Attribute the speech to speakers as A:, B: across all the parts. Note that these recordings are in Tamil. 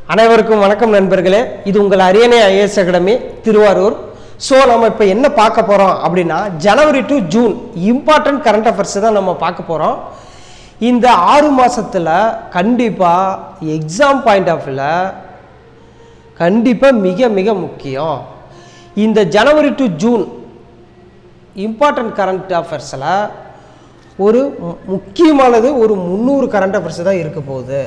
A: அனைவருக்கும் வணக்கம் நண்பர்களே இது உங்கள் அரியணை ஐஏஎஸ் அகாடமி திருவாரூர் ஸோ நம்ம இப்போ என்ன பார்க்க போகிறோம் அப்படின்னா January to June important current affairs தான் நம்ம பார்க்க போகிறோம் இந்த ஆறு மாதத்தில் கண்டிப்பாக எக்ஸாம் பாயிண்ட் ஆஃப் வியூவில் கண்டிப்பாக மிக மிக முக்கியம் இந்த January to June important current அஃபேர்ஸில் ஒரு மு- முக்கியமானது ஒரு முந்நூறு கரண்ட் அஃபேர்ஸ் தான் இருக்க போகுது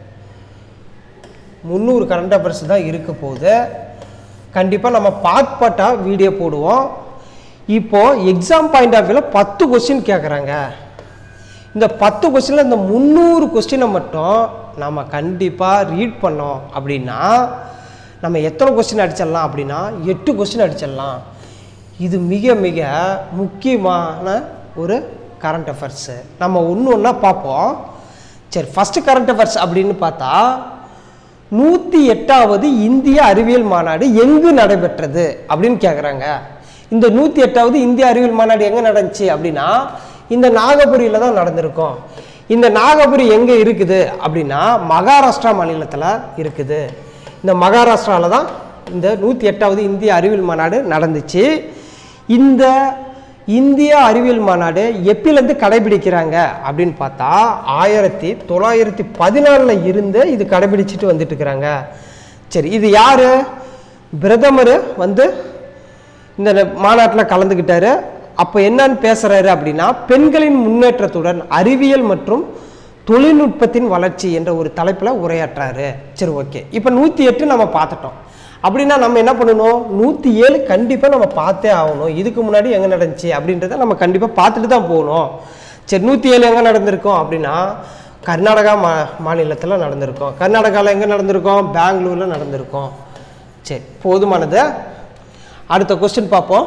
A: முந்நூறு கரண்ட் அஃபேர்ஸ் தான் இருக்க போகுது கண்டிப்பாக நம்ம பார்ட் பார்ட்டாக வீடியோ போடுவோம் இப்போது எக்ஸாம் பாயிண்ட் ஆஃப் வியூவில் பத்து கொஸ்டின் கேட்குறாங்க இந்த பத்து கொஸ்டினில் இந்த முந்நூறு கொஸ்டினை மட்டும் நம்ம கண்டிப்பாக ரீட் பண்ணோம் அப்படின்னா நம்ம எத்தனை கொஸ்டின் அடிச்சிடலாம் அப்படின்னா எட்டு கொஸ்டின் அடிச்சிடலாம் இது மிக மிக முக்கியமான ஒரு கரண்ட் அஃபேர்ஸு நம்ம ஒன்று ஒன்றா பார்ப்போம் சரி ஃபஸ்ட்டு கரண்ட் அஃபேர்ஸ் அப்படின்னு பார்த்தா நூற்றி எட்டாவது இந்திய அறிவியல் மாநாடு எங்கு நடைபெற்றது அப்படின்னு கேட்குறாங்க இந்த நூற்றி எட்டாவது இந்திய அறிவியல் மாநாடு எங்கே நடந்துச்சு அப்படின்னா இந்த நாகபுரியில் தான் நடந்திருக்கும் இந்த நாகபுரி எங்கே இருக்குது அப்படின்னா மகாராஷ்டிரா மாநிலத்தில் இருக்குது இந்த மகாராஷ்டிராவில் தான் இந்த நூற்றி எட்டாவது இந்திய அறிவியல் மாநாடு நடந்துச்சு இந்த இந்திய அறிவியல் மாநாடு எப்பிலேருந்து கடைபிடிக்கிறாங்க அப்படின்னு பார்த்தா ஆயிரத்தி தொள்ளாயிரத்தி பதினாலில் இருந்து இது கடைபிடிச்சிட்டு வந்துட்டு இருக்கிறாங்க சரி இது யார் பிரதமர் வந்து இந்த மாநாட்டில் கலந்துக்கிட்டாரு அப்போ என்னன்னு பேசுகிறாரு அப்படின்னா பெண்களின் முன்னேற்றத்துடன் அறிவியல் மற்றும் தொழில்நுட்பத்தின் வளர்ச்சி என்ற ஒரு தலைப்பில் உரையாற்றாரு சரி ஓகே இப்போ நூற்றி எட்டு நம்ம பார்த்துட்டோம் அப்படின்னா நம்ம என்ன பண்ணணும் நூற்றி ஏழு கண்டிப்பாக நம்ம பார்த்தே ஆகணும் இதுக்கு முன்னாடி எங்கே நடந்துச்சு அப்படின்றத நம்ம கண்டிப்பாக பார்த்துட்டு தான் போகணும் சரி நூற்றி ஏழு எங்கே நடந்திருக்கோம் அப்படின்னா கர்நாடகா மா மாநிலத்தில் நடந்திருக்கோம் கர்நாடகாவில் எங்கே நடந்திருக்கோம் பெங்களூரில் நடந்திருக்கோம் சரி போதுமானது அடுத்த கொஸ்டின் பார்ப்போம்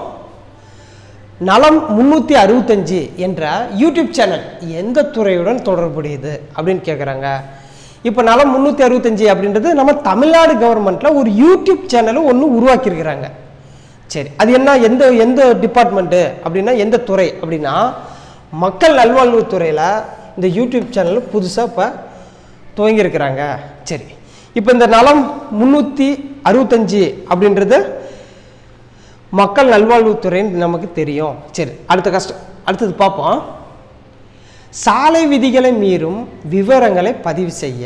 A: நலம் முந்நூற்றி அறுபத்தஞ்சு என்ற யூடியூப் சேனல் எந்த துறையுடன் தொடர்புடையது அப்படின்னு கேட்குறாங்க இப்போ நலம் முந்நூற்றி அறுபத்தஞ்சு அப்படின்றது நம்ம தமிழ்நாடு கவர்மெண்ட்டில் ஒரு யூடியூப் சேனலும் ஒன்று உருவாக்கியிருக்கிறாங்க சரி அது என்ன எந்த எந்த டிபார்ட்மெண்ட்டு அப்படின்னா எந்த துறை அப்படின்னா மக்கள் நல்வாழ்வுத்துறையில் இந்த யூடியூப் சேனல் புதுசாக இப்போ துவங்கியிருக்கிறாங்க சரி இப்போ இந்த நலம் முந்நூற்றி அறுபத்தஞ்சு அப்படின்றது மக்கள் நல்வாழ்வுத்துறைன்னு நமக்கு தெரியும் சரி அடுத்த கஷ்டம் அடுத்தது பார்ப்போம் சாலை விதிகளை மீறும் விவரங்களை பதிவு செய்ய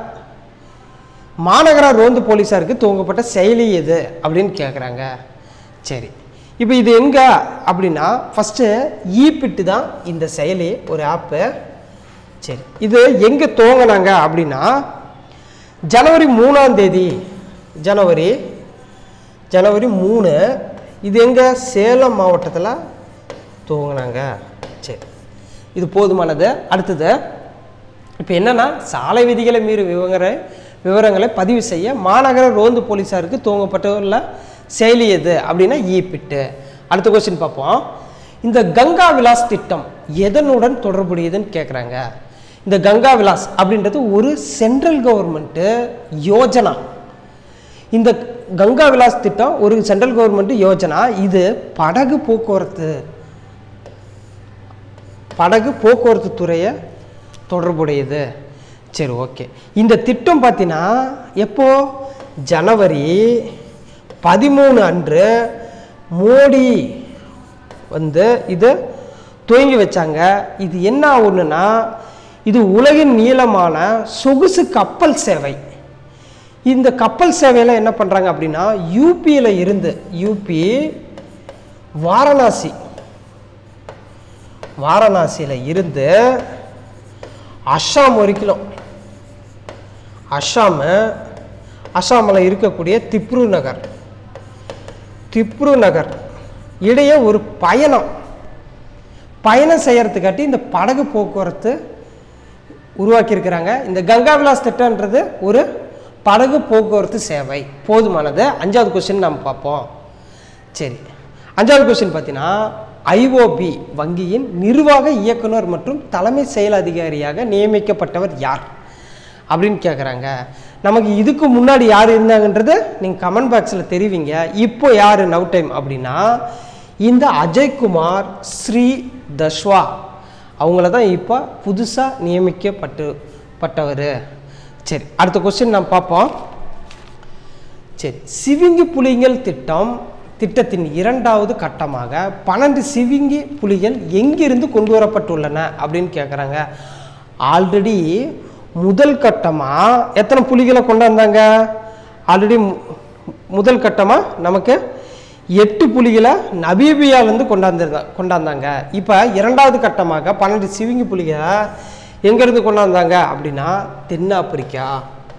A: மாநகர ரோந்து போலீஸாருக்கு துவங்கப்பட்ட செயலி எது அப்படின்னு கேட்குறாங்க சரி இப்போ இது எங்கே அப்படின்னா ஃபஸ்ட்டு ஈபிட்டு தான் இந்த செயலி ஒரு ஆப்பு சரி இது எங்கே துவங்கினாங்க அப்படின்னா ஜனவரி மூணாம் தேதி ஜனவரி ஜனவரி மூணு இது எங்கே சேலம் மாவட்டத்தில் துவங்கினாங்க சரி இது போதுமானது அடுத்தது இப்போ என்னன்னா சாலை விதிகளை மீறி விவர விவரங்களை பதிவு செய்ய மாநகர ரோந்து போலீஸாருக்கு துவங்கப்பட்டுள்ள செயலி எது அப்படின்னா ஈபிட்டு அடுத்த கொஸ்டின் பார்ப்போம் இந்த கங்கா விலாஸ் திட்டம் எதனுடன் தொடர்புடையதுன்னு கேட்குறாங்க இந்த கங்கா விலாஸ் அப்படின்றது ஒரு சென்ட்ரல் கவர்மெண்ட்டு யோஜனா இந்த கங்கா விலாஸ் திட்டம் ஒரு சென்ட்ரல் கவர்மெண்ட் யோஜனா இது படகு போக்குவரத்து படகு போக்குவரத்து துறையை தொடர்புடையது சரி ஓகே இந்த திட்டம் பார்த்தீங்கன்னா எப்போ ஜனவரி பதிமூணு அன்று மோடி வந்து இது துவங்கி வச்சாங்க இது என்ன ஒன்றுனா இது உலகின் நீளமான சொகுசு கப்பல் சேவை இந்த கப்பல் சேவையில் என்ன பண்ணுறாங்க அப்படின்னா யூபியில் இருந்து யூபி வாரணாசி வாரணாசியில் இருந்து அஸ்ஸாம் வரைக்கும் அஸ்ஸாமு அஸ்ஸாமில் இருக்கக்கூடிய திப்ரு நகர் திப்ரு நகர் இடையே ஒரு பயணம் பயணம் செய்யறதுக்காட்டி இந்த படகு போக்குவரத்து உருவாக்கியிருக்கிறாங்க இந்த கங்கா விலாஸ் திட்டம்ன்றது ஒரு படகு போக்குவரத்து சேவை போதுமானது அஞ்சாவது கொஸ்டின் நம்ம பார்ப்போம் சரி அஞ்சாவது கொஸ்டின் பார்த்தீங்கன்னா ஐஓபி வங்கியின் நிர்வாக இயக்குனர் மற்றும் தலைமை செயல் அதிகாரியாக நியமிக்கப்பட்டவர் யார் அப்படின்னு கேட்குறாங்க நமக்கு இதுக்கு முன்னாடி யார் இருந்தாங்கன்றது நீங்கள் கமெண்ட் பாக்ஸில் தெரிவிங்க இப்போ யார் நவ் டைம் அப்படின்னா இந்த அஜய்குமார் ஸ்ரீ தஷ்வா அவங்கள தான் இப்போ புதுசாக நியமிக்கப்பட்டு பட்டவர் சரி அடுத்த கொஸ்டின் நம்ம பார்ப்போம் சரி சிவிங்கி புலிகள் திட்டம் திட்டத்தின் இரண்டாவது கட்டமாக பன்னெண்டு சிவிங்கி புலிகள் எங்கிருந்து கொண்டு வரப்பட்டுள்ளன அப்படின்னு கேட்குறாங்க ஆல்ரெடி முதல் கட்டமாக எத்தனை புலிகளை கொண்டு வந்தாங்க ஆல்ரெடி முதல் கட்டமாக நமக்கு எட்டு புலிகளை நபீபியாவிலேருந்து கொண்டாந்து கொண்டாந்தாங்க இப்போ இரண்டாவது கட்டமாக பன்னெண்டு சிவிங்கி புலிகளை எங்கேருந்து கொண்டாந்தாங்க அப்படின்னா தென்னாப்பிரிக்கா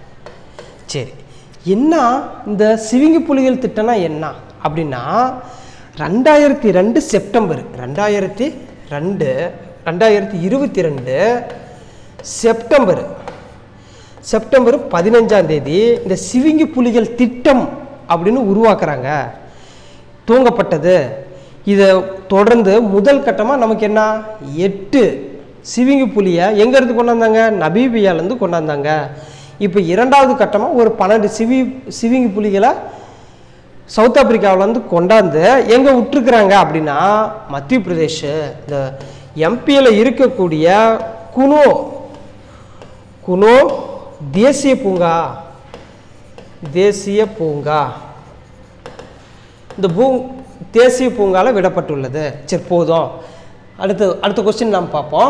A: சரி என்ன இந்த சிவிங்கி புலிகள் திட்டம்னா என்ன அப்படின்னா ரெண்டாயிரத்தி ரெண்டு செப்டம்பர் ரெண்டாயிரத்தி ரெண்டு ரெண்டாயிரத்தி இருபத்தி ரெண்டு செப்டம்பர் செப்டம்பர் பதினஞ்சாம் தேதி இந்த சிவிங்கி புலிகள் திட்டம் அப்படின்னு உருவாக்குறாங்க துவங்கப்பட்டது இதை தொடர்ந்து முதல் கட்டமாக நமக்கு என்ன எட்டு சிவிங்கி புலியை எங்கேருந்து கொண்டாந்தாங்க நபீபியாலேருந்து கொண்டாந்தாங்க இப்போ இரண்டாவது கட்டமாக ஒரு பன்னெண்டு சிவி சிவிங்கி புலிகளை சவுத் ஆப்பிரிக்காவிலேருந்து கொண்டாந்து எங்கே விட்டுருக்குறாங்க அப்படின்னா மத்திய பிரதேஷ் இந்த எம்பியில் இருக்கக்கூடிய குனோ குனோ தேசிய பூங்கா தேசிய பூங்கா இந்த பூ தேசிய பூங்கால விடப்பட்டுள்ளது சரி போதும் அடுத்து அடுத்த கொஸ்டின் நாம் பார்ப்போம்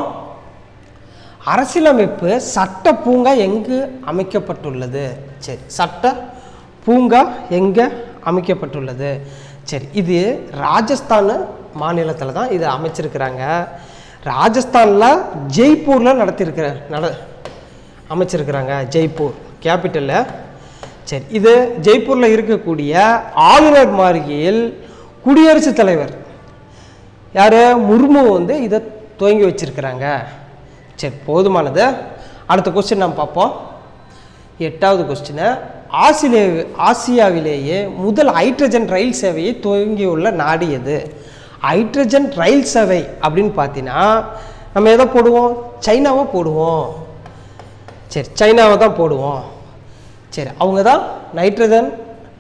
A: அரசியலமைப்பு சட்ட பூங்கா எங்கு அமைக்கப்பட்டுள்ளது சரி சட்ட பூங்கா எங்கே அமைக்கப்பட்டுள்ளது சரி இது ராஜஸ்தான் மாநிலத்தில் தான் இது அமைச்சிருக்கிறாங்க ராஜஸ்தானில் ஜெய்ப்பூரில் நடத்தியிருக்கிற நட அமைச்சிருக்கிறாங்க ஜெய்ப்பூர் கேபிட்டலில் சரி இது ஜெய்ப்பூரில் இருக்கக்கூடிய ஆளுநர் மாளிகையில் குடியரசுத் தலைவர் யார் முர்மு வந்து இதை துவங்கி வச்சிருக்கிறாங்க சரி போதுமானது அடுத்த கொஸ்டின் நாம் பார்ப்போம் எட்டாவது கொஸ்டினை ஆசிலே ஆசியாவிலேயே முதல் ஹைட்ரஜன் ரயில் சேவையை துவங்கியுள்ள நாடு எது ஹைட்ரஜன் ரயில் சேவை அப்படின்னு பார்த்தீங்கன்னா நம்ம எதை போடுவோம் சைனாவை போடுவோம் சரி சைனாவை தான் போடுவோம் சரி அவங்க தான் நைட்ரஜன்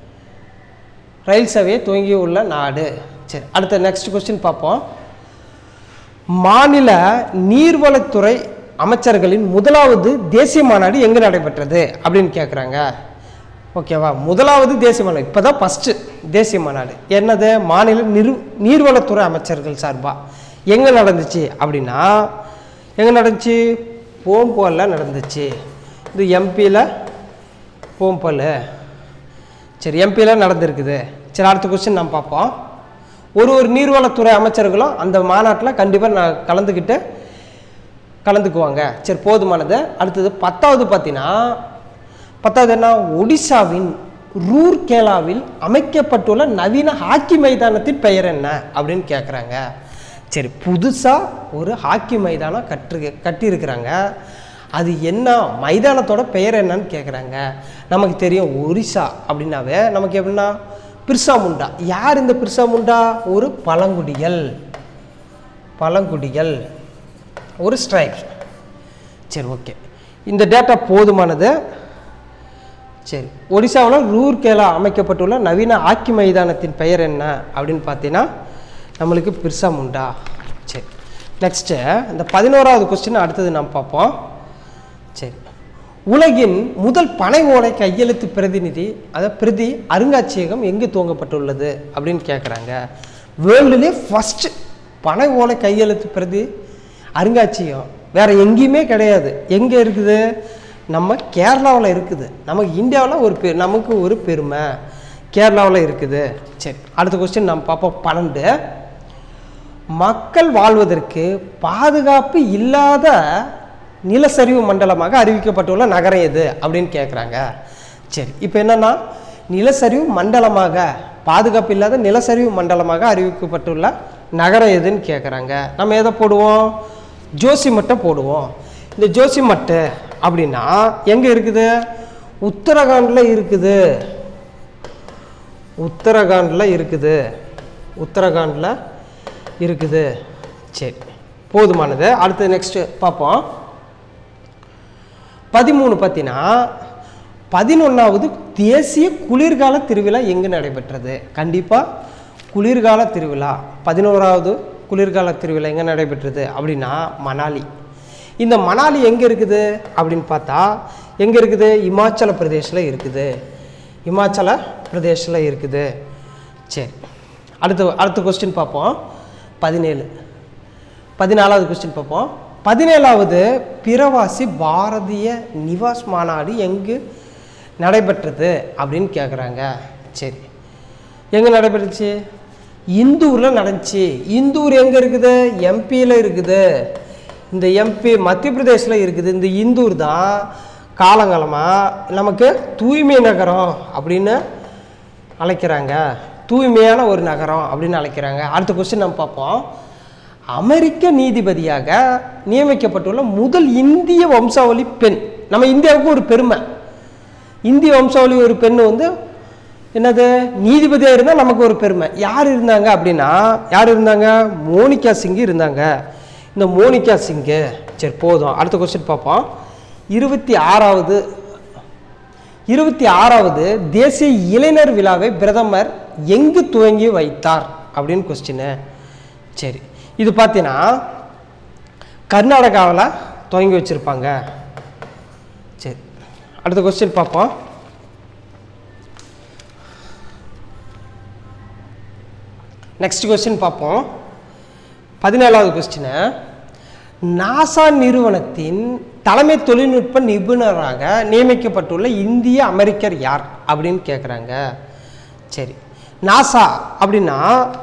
A: ரயில் சேவையை துவங்கியுள்ள நாடு சரி அடுத்த நெக்ஸ்ட் கொஸ்டின் பார்ப்போம் மாநில நீர்வளத்துறை அமைச்சர்களின் முதலாவது தேசிய மாநாடு எங்கே நடைபெற்றது அப்படின்னு கேட்குறாங்க ஓகேவா முதலாவது தேசிய மாநாடு இப்போ தான் ஃபஸ்ட்டு தேசிய மாநாடு என்னது மாநில நிர் நீர்வளத்துறை அமைச்சர்கள் சார்பாக எங்கே நடந்துச்சு அப்படின்னா எங்கே நடந்துச்சு போம்போலில் நடந்துச்சு இது எம்பியில் போம்பல் சரி எம்பியில் நடந்திருக்குது சரி அடுத்த கொஸ்டின் நாம் பார்ப்போம் ஒரு ஒரு நீர்வளத்துறை அமைச்சர்களும் அந்த மாநாட்டில் கண்டிப்பாக நான் கலந்துக்கிட்டு கலந்துக்குவாங்க சரி போதுமானது அடுத்தது பத்தாவது பார்த்தீங்கன்னா பத்தாவது என்ன ஒடிசாவின் ரூர்கேலாவில் அமைக்கப்பட்டுள்ள நவீன ஹாக்கி மைதானத்தின் பெயர் என்ன அப்படின்னு கேட்குறாங்க சரி புதுசாக ஒரு ஹாக்கி மைதானம் கட்டு கட்டியிருக்கிறாங்க அது என்ன மைதானத்தோட பெயர் என்னன்னு கேட்குறாங்க நமக்கு தெரியும் ஒரிசா அப்படின்னாவே நமக்கு எப்படின்னா பிர்சா முண்டா யார் இந்த பிர்சா முண்டா ஒரு பழங்குடிகள் பழங்குடிகள் ஒரு ஸ்ட்ரைப் சரி ஓகே இந்த டேட்டா போதுமானது சரி ஒடிசாவில் ரூர்கேலா அமைக்கப்பட்டுள்ள நவீன ஆக்கி மைதானத்தின் பெயர் என்ன அப்படின்னு பார்த்தீங்கன்னா நம்மளுக்கு பிர்சா முண்டா சரி நெக்ஸ்ட்டு இந்த பதினோராவது கொஸ்டின் அடுத்தது நாம் பார்ப்போம் சரி உலகின் முதல் பனை ஓலை கையெழுத்து பிரதிநிதி அதாவது பிரதி அருங்காட்சியகம் எங்கே துவங்கப்பட்டுள்ளது அப்படின்னு கேட்குறாங்க வேர்ல்டுலேயே ஃபஸ்ட்டு பனை ஓலை கையெழுத்து பிரதி அருங்காட்சியகம் வேற எங்கேயுமே கிடையாது எங்கே இருக்குது நம்ம கேரளாவில் இருக்குது நமக்கு இந்தியாவில் ஒரு பெ நமக்கு ஒரு பெருமை கேரளாவில் இருக்குது சரி அடுத்த கொஸ்டின் நம்ம பார்ப்போம் பன்னெண்டு மக்கள் வாழ்வதற்கு பாதுகாப்பு இல்லாத நிலச்சரிவு மண்டலமாக அறிவிக்கப்பட்டுள்ள நகரம் எது அப்படின்னு கேட்குறாங்க சரி இப்போ என்னன்னா நிலச்சரிவு மண்டலமாக பாதுகாப்பு இல்லாத நிலச்சரிவு மண்டலமாக அறிவிக்கப்பட்டுள்ள நகரம் எதுன்னு கேட்குறாங்க நம்ம எதை போடுவோம் ஜோசிமட்டை போடுவோம் இந்த ஜோசிமட்டு அப்படின்னா எங்கே இருக்குது உத்தரகாண்டில் இருக்குது உத்தரகாண்டில் இருக்குது உத்தரகாண்டில் இருக்குது சரி போதுமானது அடுத்து நெக்ஸ்ட்டு பார்ப்போம் பதிமூணு பார்த்தீங்கன்னா பதினொன்றாவது தேசிய குளிர்கால திருவிழா எங்கே நடைபெற்றது கண்டிப்பாக குளிர்கால திருவிழா பதினோராவது குளிர்கால திருவிழா எங்கே நடைபெற்றது அப்படின்னா மணாலி இந்த மணாலி எங்கே இருக்குது அப்படின்னு பார்த்தா எங்கே இருக்குது இமாச்சல பிரதேசில் இருக்குது இமாச்சல பிரதேஷில் இருக்குது சரி அடுத்து அடுத்த கொஸ்டின் பார்ப்போம் பதினேழு பதினாலாவது கொஸ்டின் பார்ப்போம் பதினேழாவது பிரவாசி பாரதிய நிவாஸ் மாநாடு எங்கு நடைபெற்றது அப்படின்னு கேட்குறாங்க சரி எங்கே நடைபெற்றுச்சு இந்தூரில் நடந்துச்சு இந்தூர் எங்கே இருக்குது எம்பியில் இருக்குது இந்த எம்பி மத்திய பிரதேசில் இருக்குது இந்த இந்தூர் தான் காலங்காலமாக நமக்கு தூய்மை நகரம் அப்படின்னு அழைக்கிறாங்க தூய்மையான ஒரு நகரம் அப்படின்னு அழைக்கிறாங்க அடுத்த கொஸ்டின் நம்ம பார்ப்போம் அமெரிக்க நீதிபதியாக நியமிக்கப்பட்டுள்ள முதல் இந்திய வம்சாவளி பெண் நம்ம இந்தியாவுக்கு ஒரு பெருமை இந்திய வம்சாவளி ஒரு பெண் வந்து என்னது நீதிபதியாக இருந்தால் நமக்கு ஒரு பெருமை யார் இருந்தாங்க அப்படின்னா யார் இருந்தாங்க மோனிகா சிங் இருந்தாங்க இந்த மோனிகா சிங்கு சரி போதும் அடுத்த கொஸ்டின் பார்ப்போம் இருபத்தி ஆறாவது இருபத்தி ஆறாவது தேசிய இளைஞர் விழாவை பிரதமர் எங்கு துவங்கி வைத்தார் அப்படின்னு கொஸ்டின் சரி இது பார்த்தீங்கன்னா கர்நாடகாவில் துவங்கி வச்சுருப்பாங்க சரி அடுத்த கொஸ்டின் பார்ப்போம் நெக்ஸ்ட் கொஸ்டின் பார்ப்போம் பதினேழாவது கொஸ்டின் நாசா நிறுவனத்தின் தலைமை தொழில்நுட்ப நிபுணராக நியமிக்கப்பட்டுள்ள இந்திய அமெரிக்கர் யார் அப்படின்னு கேட்குறாங்க சரி நாசா அப்படின்னா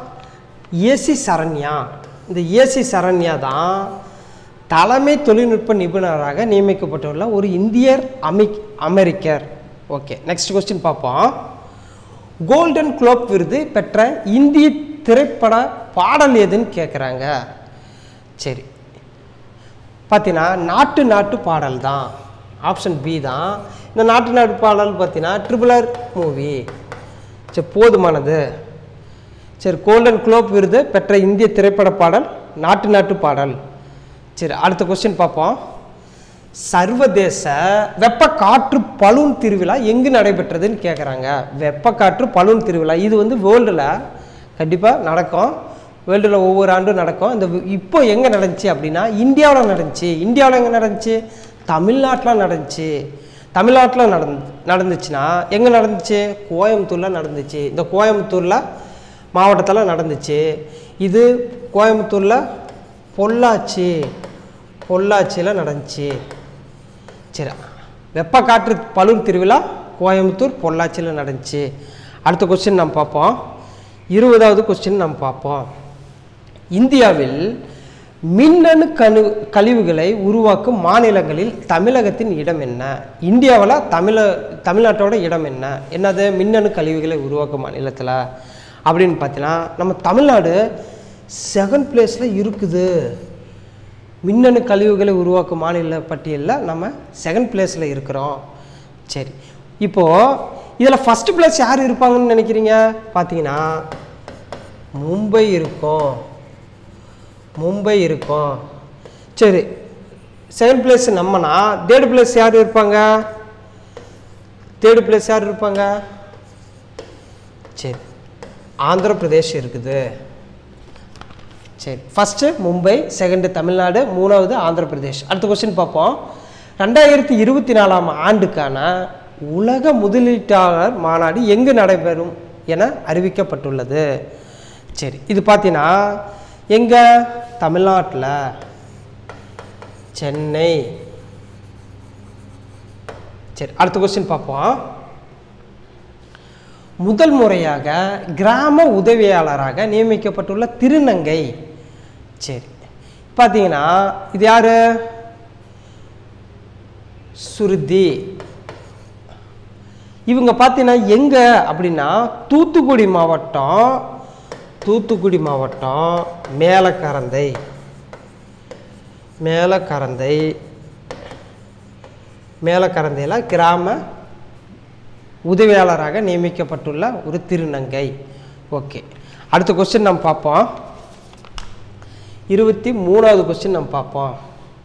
A: ஏசி சரண்யா இந்த ஏசி சரண்யா தான் தலைமை தொழில்நுட்ப நிபுணராக நியமிக்கப்பட்டுள்ள ஒரு இந்தியர் அமெ அமெரிக்கர் ஓகே நெக்ஸ்ட் கொஸ்டின் பார்ப்போம் கோல்டன் குளோப் விருது பெற்ற இந்திய திரைப்பட பாடல் எதுன்னு கேட்குறாங்க சரி பார்த்தீங்கன்னா நாட்டு நாட்டு பாடல் தான் ஆப்ஷன் பி தான் இந்த நாட்டு நாட்டு பாடல் பார்த்தீங்கன்னா ட்ரிபிளர் மூவி சரி போதுமானது சரி கோல்டன் குளோப் விருது பெற்ற இந்திய திரைப்பட பாடல் நாட்டு நாட்டு பாடல் சரி அடுத்த கொஸ்டின் பார்ப்போம் சர்வதேச வெப்ப காற்று பலூன் திருவிழா எங்கு நடைபெற்றதுன்னு கேட்குறாங்க வெப்ப காற்று பலூன் திருவிழா இது வந்து வேர்ல்டில் கண்டிப்பாக நடக்கும் வேர்ல்டில் ஒவ்வொரு ஆண்டும் நடக்கும் இந்த வி- இப்போ எங்கே நடந்துச்சு அப்படின்னா இந்தியாவில் நடந்துச்சு இந்தியாவில் எங்கே நடந்துச்சு தமிழ்நாட்டில் நடந்துச்சு தமிழ்நாட்டில் நடந்து நடந்துச்சுன்னா எங்கே நடந்துச்சு கோயம்புத்தூரில் நடந்துச்சு இந்த கோயம்புத்தூரில் மாவட்டத்தில் நடந்துச்சு இது கோயம்புத்தூரில் பொள்ளாச்சி பொள்ளாச்சியில் நடந்துச்சு சரி வெப்ப காற்று பலூன் திருவிழா கோயம்புத்தூர் பொள்ளாச்சியில் நடந்துச்சு அடுத்த கொஸ்டின் நம்ம பார்ப்போம் இருபதாவது கொஸ்டின் நம்ம பார்ப்போம் இந்தியாவில் மின்னணு கழு கழிவுகளை உருவாக்கும் மாநிலங்களில் தமிழகத்தின் இடம் என்ன இந்தியாவில் தமிழ தமிழ்நாட்டோட இடம் என்ன என்னது மின்னணு கழிவுகளை உருவாக்கும் மாநிலத்தில் அப்படின்னு பார்த்தீங்கன்னா நம்ம தமிழ்நாடு செகண்ட் பிளேஸில் இருக்குது மின்னணு கழிவுகளை உருவாக்கும் மாநில பட்டியலில் நம்ம செகண்ட் பிளேஸில் இருக்கிறோம் சரி இப்போது இதில் ஃபஸ்ட்டு பிளேஸ் யார் இருப்பாங்கன்னு நினைக்கிறீங்க பார்த்தீங்கன்னா மும்பை இருக்கும் மும்பை இருக்கும் சரி செகண்ட் பிளேஸ் நம்மனா தேர்டு பிளேஸ் யார் இருப்பாங்க தேர்டு பிளேஸ் யார் இருப்பாங்க சரி ஆந்திர பிரதேஷ் இருக்குது சரி ஃபஸ்ட்டு மும்பை செகண்டு தமிழ்நாடு மூணாவது ஆந்திர பிரதேஷ் அடுத்த கொஸ்டின் பார்ப்போம் ரெண்டாயிரத்தி இருபத்தி நாலாம் ஆண்டுக்கான உலக முதலீட்டாளர் மாநாடு எங்கு நடைபெறும் என அறிவிக்கப்பட்டுள்ளது சரி இது பார்த்தீங்கன்னா எங்கே தமிழ்நாட்டில் சென்னை சரி அடுத்த கொஸ்டின் பார்ப்போம் முதல் முறையாக கிராம உதவியாளராக நியமிக்கப்பட்டுள்ள திருநங்கை சரி பார்த்தீங்கன்னா இது யாரு சுருதி இவங்க பார்த்தீங்கன்னா எங்கே அப்படின்னா தூத்துக்குடி மாவட்டம் தூத்துக்குடி மாவட்டம் மேலக்கரந்தை மேலக்கரந்தை மேலக்கரந்தையில் கிராம உதவியாளராக நியமிக்கப்பட்டுள்ள ஒரு திருநங்கை ஓகே அடுத்த கொஸ்டின் நம்ம பார்ப்போம் இருபத்தி மூணாவது கொஸ்டின் நம்ம பார்ப்போம்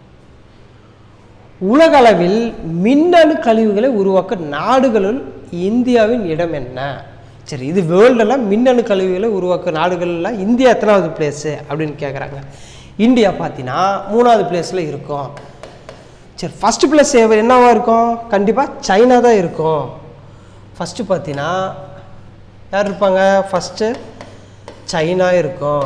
A: உலகளவில் மின்னணு கழிவுகளை உருவாக்க நாடுகளுள் இந்தியாவின் இடம் என்ன சரி இது வேர்ல்டில் மின்னணு கழிவுகளை உருவாக்க நாடுகளில் இந்தியா எத்தனாவது பிளேஸு அப்படின்னு கேட்குறாங்க இந்தியா பார்த்தீங்கன்னா மூணாவது பிளேஸில் இருக்கும் சரி ஃபஸ்ட்டு பிளேஸ் என்னவா இருக்கும் கண்டிப்பாக சைனா தான் இருக்கும் ஃபஸ்ட்டு பார்த்தீங்கன்னா யார் இருப்பாங்க ஃபஸ்ட்டு சைனா இருக்கும்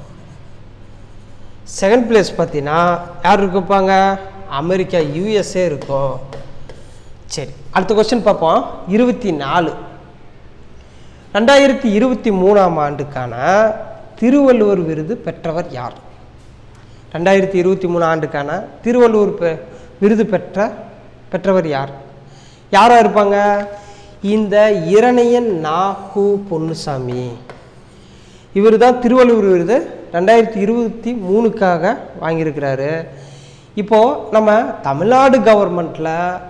A: செகண்ட் பிளேஸ் பார்த்தீங்கன்னா யார் இருப்பாங்க அமெரிக்கா யூஎஸ்ஏ இருக்கும் சரி அடுத்த கொஸ்டின் பார்ப்போம் இருபத்தி நாலு ரெண்டாயிரத்தி இருபத்தி மூணாம் ஆண்டுக்கான திருவள்ளுவர் விருது பெற்றவர் யார் ரெண்டாயிரத்தி இருபத்தி மூணு ஆண்டுக்கான திருவள்ளுவர் பெ- விருது பெற்ற பெற்றவர் யார் யாராக இருப்பாங்க இந்த இரணையன் நா கு பொன்னுசாமி இவர் தான் திருவள்ளுவர் விருது ரெண்டாயிரத்தி இருபத்தி மூணுக்காக வாங்கியிருக்கிறாரு இப்போது நம்ம தமிழ்நாடு கவர்மெண்ட்டில்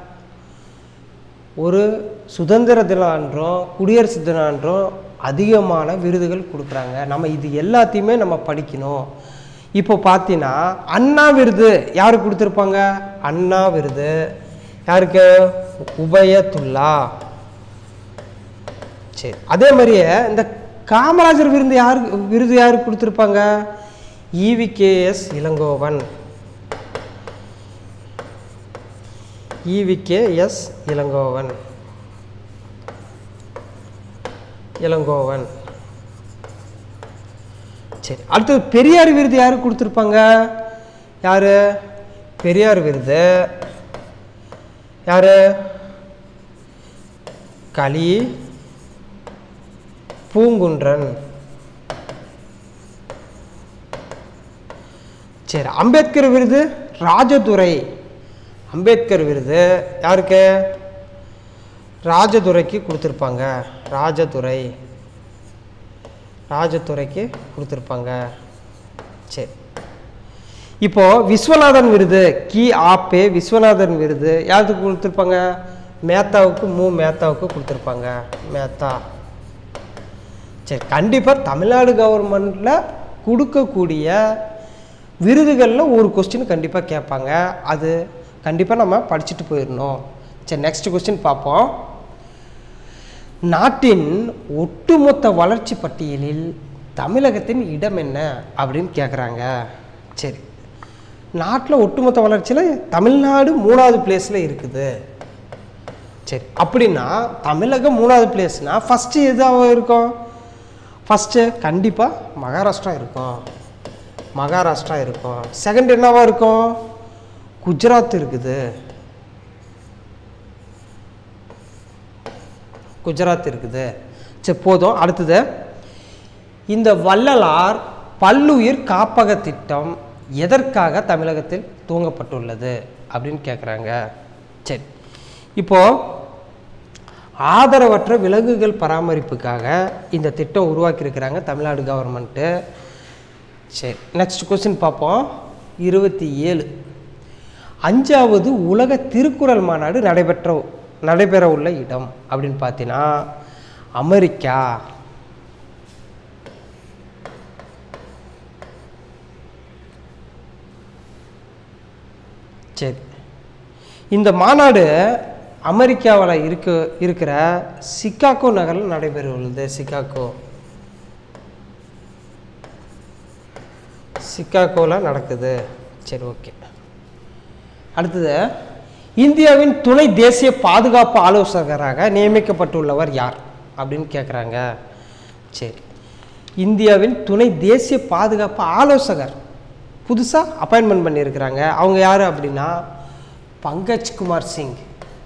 A: ஒரு சுதந்திர தினம் அன்றும் குடியரசு தினம் அன்றும் அதிகமான விருதுகள் கொடுக்குறாங்க நம்ம இது எல்லாத்தையுமே நம்ம படிக்கணும் இப்போ பார்த்தீங்கன்னா அண்ணா விருது யாருக்கு கொடுத்துருப்பாங்க அண்ணா விருது யாருக்கு உபயத்துல்லா சரி அதே மாதிரியே இந்த காமராஜர் விருது யாருக்கு விருது யாருக்கு கொடுத்துருப்பாங்க இவிகேஎஸ் இளங்கோவன் இவிகேஎஸ் இளங்கோவன் இளங்கோவன் சரி அடுத்தது பெரியார் விருது யாருக்கு கொடுத்துருப்பாங்க யாரு பெரியார் விருது யாரு களி பூங்குன்றன் சரி அம்பேத்கர் விருது ராஜதுரை அம்பேத்கர் விருது யாருக்கு ராஜதுரைக்கு கொடுத்துருப்பாங்க ராஜதுரை ராஜதுரைக்கு கொடுத்துருப்பாங்க சரி இப்போ விஸ்வநாதன் விருது கி ஆப்பே விஸ்வநாதன் விருது யாருக்கு கொடுத்துருப்பாங்க மேத்தாவுக்கு மு மேத்தாவுக்கு கொடுத்துருப்பாங்க மேத்தா சரி கண்டிப்பாக தமிழ்நாடு கவர்மெண்ட்டில் கொடுக்கக்கூடிய விருதுகளில் ஒரு கொஸ்டின் கண்டிப்பாக கேட்பாங்க அது கண்டிப்பாக நம்ம படிச்சுட்டு போயிடணும் சரி நெக்ஸ்ட் கொஸ்டின் பார்ப்போம் நாட்டின் ஒட்டுமொத்த வளர்ச்சி பட்டியலில் தமிழகத்தின் இடம் என்ன அப்படின்னு கேட்குறாங்க சரி நாட்டில் ஒட்டுமொத்த வளர்ச்சியில் தமிழ்நாடு மூணாவது பிளேஸில் இருக்குது சரி அப்படின்னா தமிழகம் மூணாவது பிளேஸ்னால் ஃபஸ்ட்டு எதாக இருக்கும் ஃபஸ்ட்டு கண்டிப்பாக மகாராஷ்டிரா இருக்கும் மகாராஷ்டிரா இருக்கும் செகண்ட் என்னவா இருக்கும் குஜராத் இருக்குது குஜராத் இருக்குது சரி போதும் அடுத்தது இந்த வள்ளலார் பல்லுயிர் காப்பக திட்டம் எதற்காக தமிழகத்தில் துவங்கப்பட்டுள்ளது அப்படின்னு கேட்குறாங்க சரி இப்போது ஆதரவற்ற விலங்குகள் பராமரிப்புக்காக இந்த திட்டம் உருவாக்கியிருக்கிறாங்க தமிழ்நாடு கவர்மெண்ட்டு சரி நெக்ஸ்ட் கொஸ்டின் பார்ப்போம் இருபத்தி ஏழு அஞ்சாவது உலக திருக்குறள் மாநாடு நடைபெற்ற நடைபெற உள்ள இடம் அப்படின்னு பார்த்தீங்கன்னா அமெரிக்கா சரி இந்த மாநாடு அமெரிக்காவில் இருக்க இருக்கிற சிக்காகோ நகரில் நடைபெற உள்ளது சிக்காகோ சிக்காகோவில் நடக்குது சரி ஓகே அடுத்தது இந்தியாவின் துணை தேசிய பாதுகாப்பு ஆலோசகராக நியமிக்கப்பட்டுள்ளவர் யார் அப்படின்னு கேட்குறாங்க சரி இந்தியாவின் துணை தேசிய பாதுகாப்பு ஆலோசகர் புதுசாக அப்பாயின்மெண்ட் பண்ணியிருக்கிறாங்க அவங்க யார் அப்படின்னா பங்கஜ் குமார் சிங்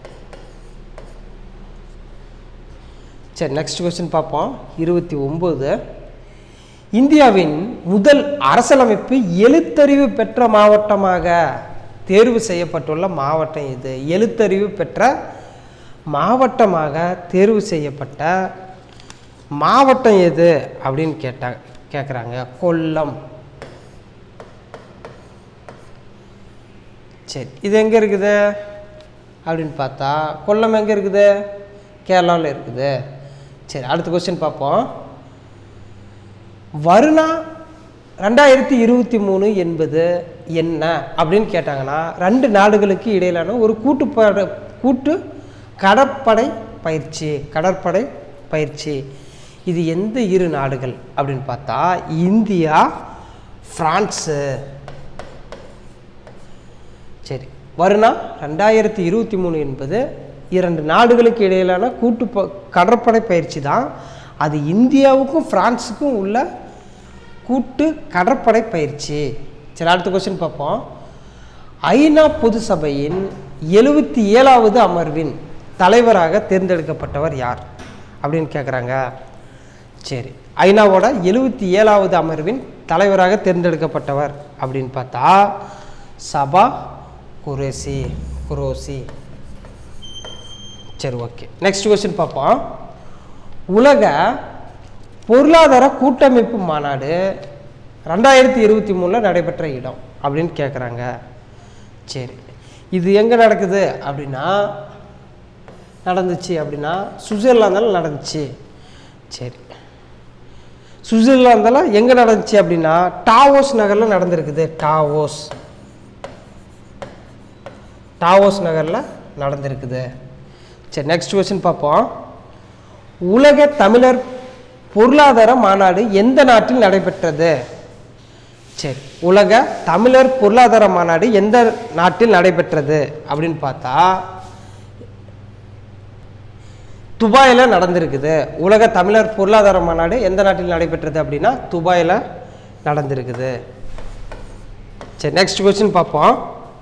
A: சரி நெக்ஸ்ட் கொஸ்டின் பார்ப்போம் இருபத்தி ஒம்பது இந்தியாவின் முதல் அரசியலமைப்பு எழுத்தறிவு பெற்ற மாவட்டமாக தேர்வு செய்யப்பட்டுள்ள மாவட்டம் இது எழுத்தறிவு பெற்ற மாவட்டமாக தேர்வு செய்யப்பட்ட மாவட்டம் எது அப்படின்னு கேட்டா கேட்குறாங்க கொல்லம் சரி இது எங்கே இருக்குது அப்படின்னு பார்த்தா கொல்லம் எங்கே இருக்குது கேரளாவில் இருக்குது சரி அடுத்த கொஸ்டின் பார்ப்போம் வருணா ரெண்டாயிரத்தி இருபத்தி மூணு என்பது என்ன அப்படின்னு கேட்டாங்கன்னா ரெண்டு நாடுகளுக்கு இடையிலான ஒரு கூட்டுப்பட கூட்டு கடற்படை பயிற்சி கடற்படை பயிற்சி இது எந்த இரு நாடுகள் அப்படின்னு பார்த்தா இந்தியா ஃப்ரான்ஸு சரி வருணா ரெண்டாயிரத்தி இருபத்தி மூணு என்பது இரண்டு நாடுகளுக்கு இடையிலான கூட்டு ப கடற்படை பயிற்சி தான் அது இந்தியாவுக்கும் பிரான்ஸுக்கும் உள்ள கூட்டு கடற்படை பயிற்சி சரி அடுத்த கொஸ்டின் பார்ப்போம் ஐநா பொது சபையின் எழுபத்தி ஏழாவது அமர்வின் தலைவராக தேர்ந்தெடுக்கப்பட்டவர் யார் அப்படின்னு கேட்குறாங்க சரி ஐநாவோட எழுபத்தி ஏழாவது அமர்வின் தலைவராக தேர்ந்தெடுக்கப்பட்டவர் அப்படின்னு பார்த்தா சபா குரேசி குரோசி சரி ஓகே நெக்ஸ்ட் கொஸ்டின் பார்ப்போம் உலக பொருளாதார கூட்டமைப்பு மாநாடு ரெண்டாயிரத்தி இருபத்தி மூணில் நடைபெற்ற இடம் அப்படின்னு கேட்குறாங்க சரி இது எங்கே நடக்குது அப்படின்னா நடந்துச்சு அப்படின்னா சுவிட்சர்லாந்தில் நடந்துச்சு சரி சுவிட்சர்லாந்தில் எங்கே நடந்துச்சு அப்படின்னா டாவோஸ் நகரில் நடந்திருக்குது டாவோஸ் டாவோஸ் நகரில் நடந்திருக்குது சரி நெக்ஸ்ட் கொஸ்டின் பார்ப்போம் உலக தமிழர் பொருளாதார மாநாடு எந்த நாட்டில் நடைபெற்றது சரி உலக தமிழர் பொருளாதார மாநாடு எந்த நாட்டில் நடைபெற்றது அப்படின்னு பார்த்தா துபாயில் நடந்திருக்குது உலக தமிழர் பொருளாதார மாநாடு எந்த நாட்டில் நடைபெற்றது அப்படின்னா துபாயில் நடந்திருக்குது சரி நெக்ஸ்ட் கொஸ்டின் பார்ப்போம்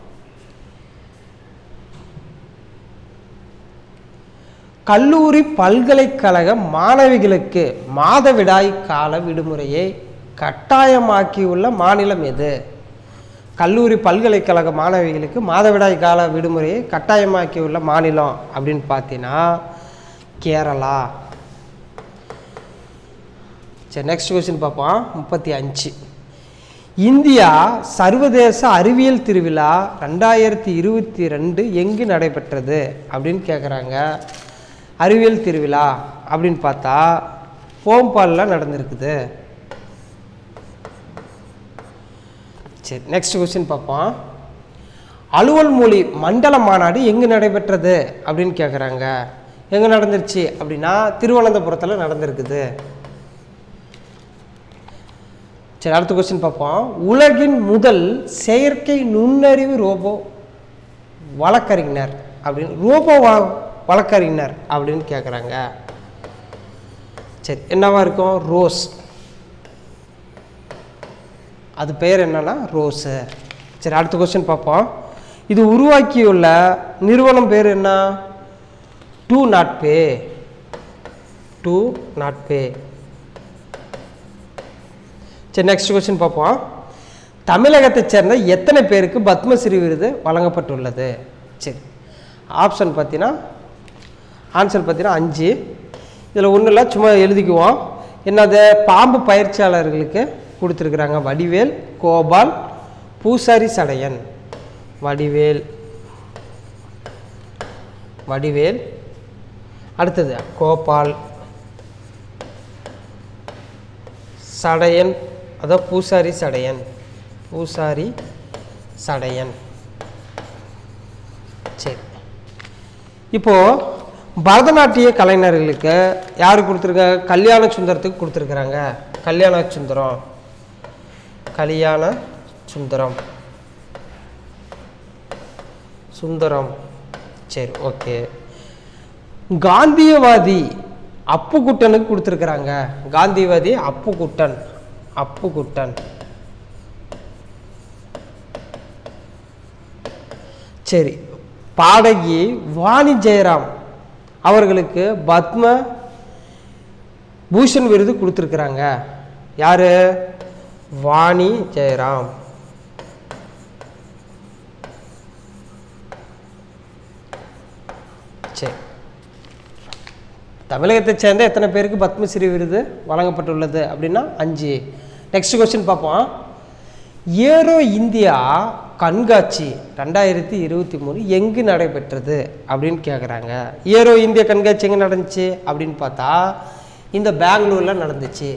A: கல்லூரி பல்கலைக்கழக மாணவிகளுக்கு மாதவிடாய் கால விடுமுறையை கட்டாயமாக்கியுள்ள மாநிலம் எது கல்லூரி பல்கலைக்கழக மாணவிகளுக்கு மாதவிடாய் கால விடுமுறையை கட்டாயமாக்கியுள்ள மாநிலம் அப்படின்னு பார்த்தீங்கன்னா கேரளா சரி நெக்ஸ்ட் கொஸ்டின் பார்ப்போம் முப்பத்தி அஞ்சு இந்தியா சர்வதேச அறிவியல் திருவிழா ரெண்டாயிரத்தி இருபத்தி ரெண்டு எங்கு நடைபெற்றது அப்படின்னு கேட்குறாங்க அறிவியல் திருவிழா அப்படின்னு பார்த்தா போம்பாலில் நடந்திருக்குது சரி நெக்ஸ்ட் கொஸ்டின் பார்ப்போம் அலுவல் மொழி மண்டல மாநாடு எங்கு நடைபெற்றது அப்படின்னு கேட்குறாங்க எங்கே நடந்துருச்சு அப்படின்னா திருவனந்தபுரத்தில் நடந்திருக்குது சரி அடுத்த கொஸ்டின் பார்ப்போம் உலகின் முதல் செயற்கை நுண்ணறிவு ரோபோ வழக்கறிஞர் அப்படின்னு ரோபோ வ வழக்கறிஞர் அப்படின்னு கேட்குறாங்க சரி என்னவா இருக்கும் ரோஸ் அது பெயர் என்னன்னா ரோஸு சரி அடுத்த கொஸ்டின் பார்ப்போம் இது உருவாக்கியுள்ள நிறுவனம் பேர் என்ன do not pay do not pay சரி நெக்ஸ்ட் கொஸ்டின் பார்ப்போம் தமிழகத்தைச் சேர்ந்த எத்தனை பேருக்கு பத்மஸ்ரீ விருது வழங்கப்பட்டுள்ளது சரி ஆப்ஷன் பார்த்தீங்கன்னா ஆன்சர் பார்த்தீங்கன்னா அஞ்சு இதில் ஒன்றும் இல்லை சும்மா எழுதிக்குவோம் என்னது பாம்பு பயிற்சியாளர்களுக்கு கொடுத்துருக்குறாங்க வடிவேல் கோபால் பூசாரி சடையன் வடிவேல் வடிவேல் அடுத்தது கோபால் சடையன் அதான் பூசாரி சடையன் பூசாரி சடையன் சரி இப்போது பரதநாட்டிய கலைஞர்களுக்கு யார் கொடுத்துருக்காங்க கல்யாண சுந்தரத்துக்கு கொடுத்துருக்குறாங்க கல்யாண சுந்தரம் கல்யாண சுந்தரம் சுந்தரம் சரி ஓகே காந்தியவாதி அப்புக்குட்டனுக்கு கொடுத்துருக்குறாங்க காந்தியவாதி அப்புக்குட்டன் அப்புக்குட்டன் சரி பாடகி வாணி ஜெயராம் அவர்களுக்கு பத்ம பூஷன் விருது கொடுத்துருக்குறாங்க யாரு வாணி ஜெயராம் சரி தமிழகத்தைச் சேர்ந்த எத்தனை பேருக்கு பத்மஸ்ரீ விருது வழங்கப்பட்டுள்ளது அப்படின்னா அஞ்சு நெக்ஸ்ட் கொஸ்டின் பார்ப்போம் ஏரோ இந்தியா கண்காட்சி ரெண்டாயிரத்தி இருபத்தி மூணு எங்கு நடைபெற்றது அப்படின்னு கேட்குறாங்க ஏரோ இந்தியா கண்காட்சி எங்கே நடந்துச்சு அப்படின்னு பார்த்தா இந்த பெங்களூரில் நடந்துச்சு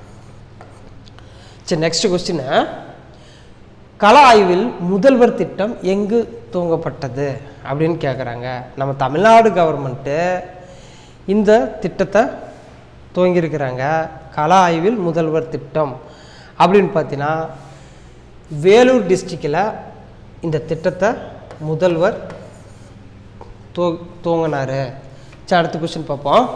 A: சரி நெக்ஸ்ட் கொஸ்டின் கள ஆய்வில் முதல்வர் திட்டம் எங்கு துவங்கப்பட்டது அப்படின்னு கேட்குறாங்க நம்ம தமிழ்நாடு கவர்மெண்ட்டு இந்த திட்டத்தை துவங்கியிருக்கிறாங்க கள ஆய்வில் முதல்வர் திட்டம் அப்படின்னு பார்த்தீங்கன்னா வேலூர் டிஸ்ட்ரிக்டில் இந்த திட்டத்தை முதல்வர் தோ துவங்கினாரு சரி அடுத்த கொஸ்டின் பார்ப்போம்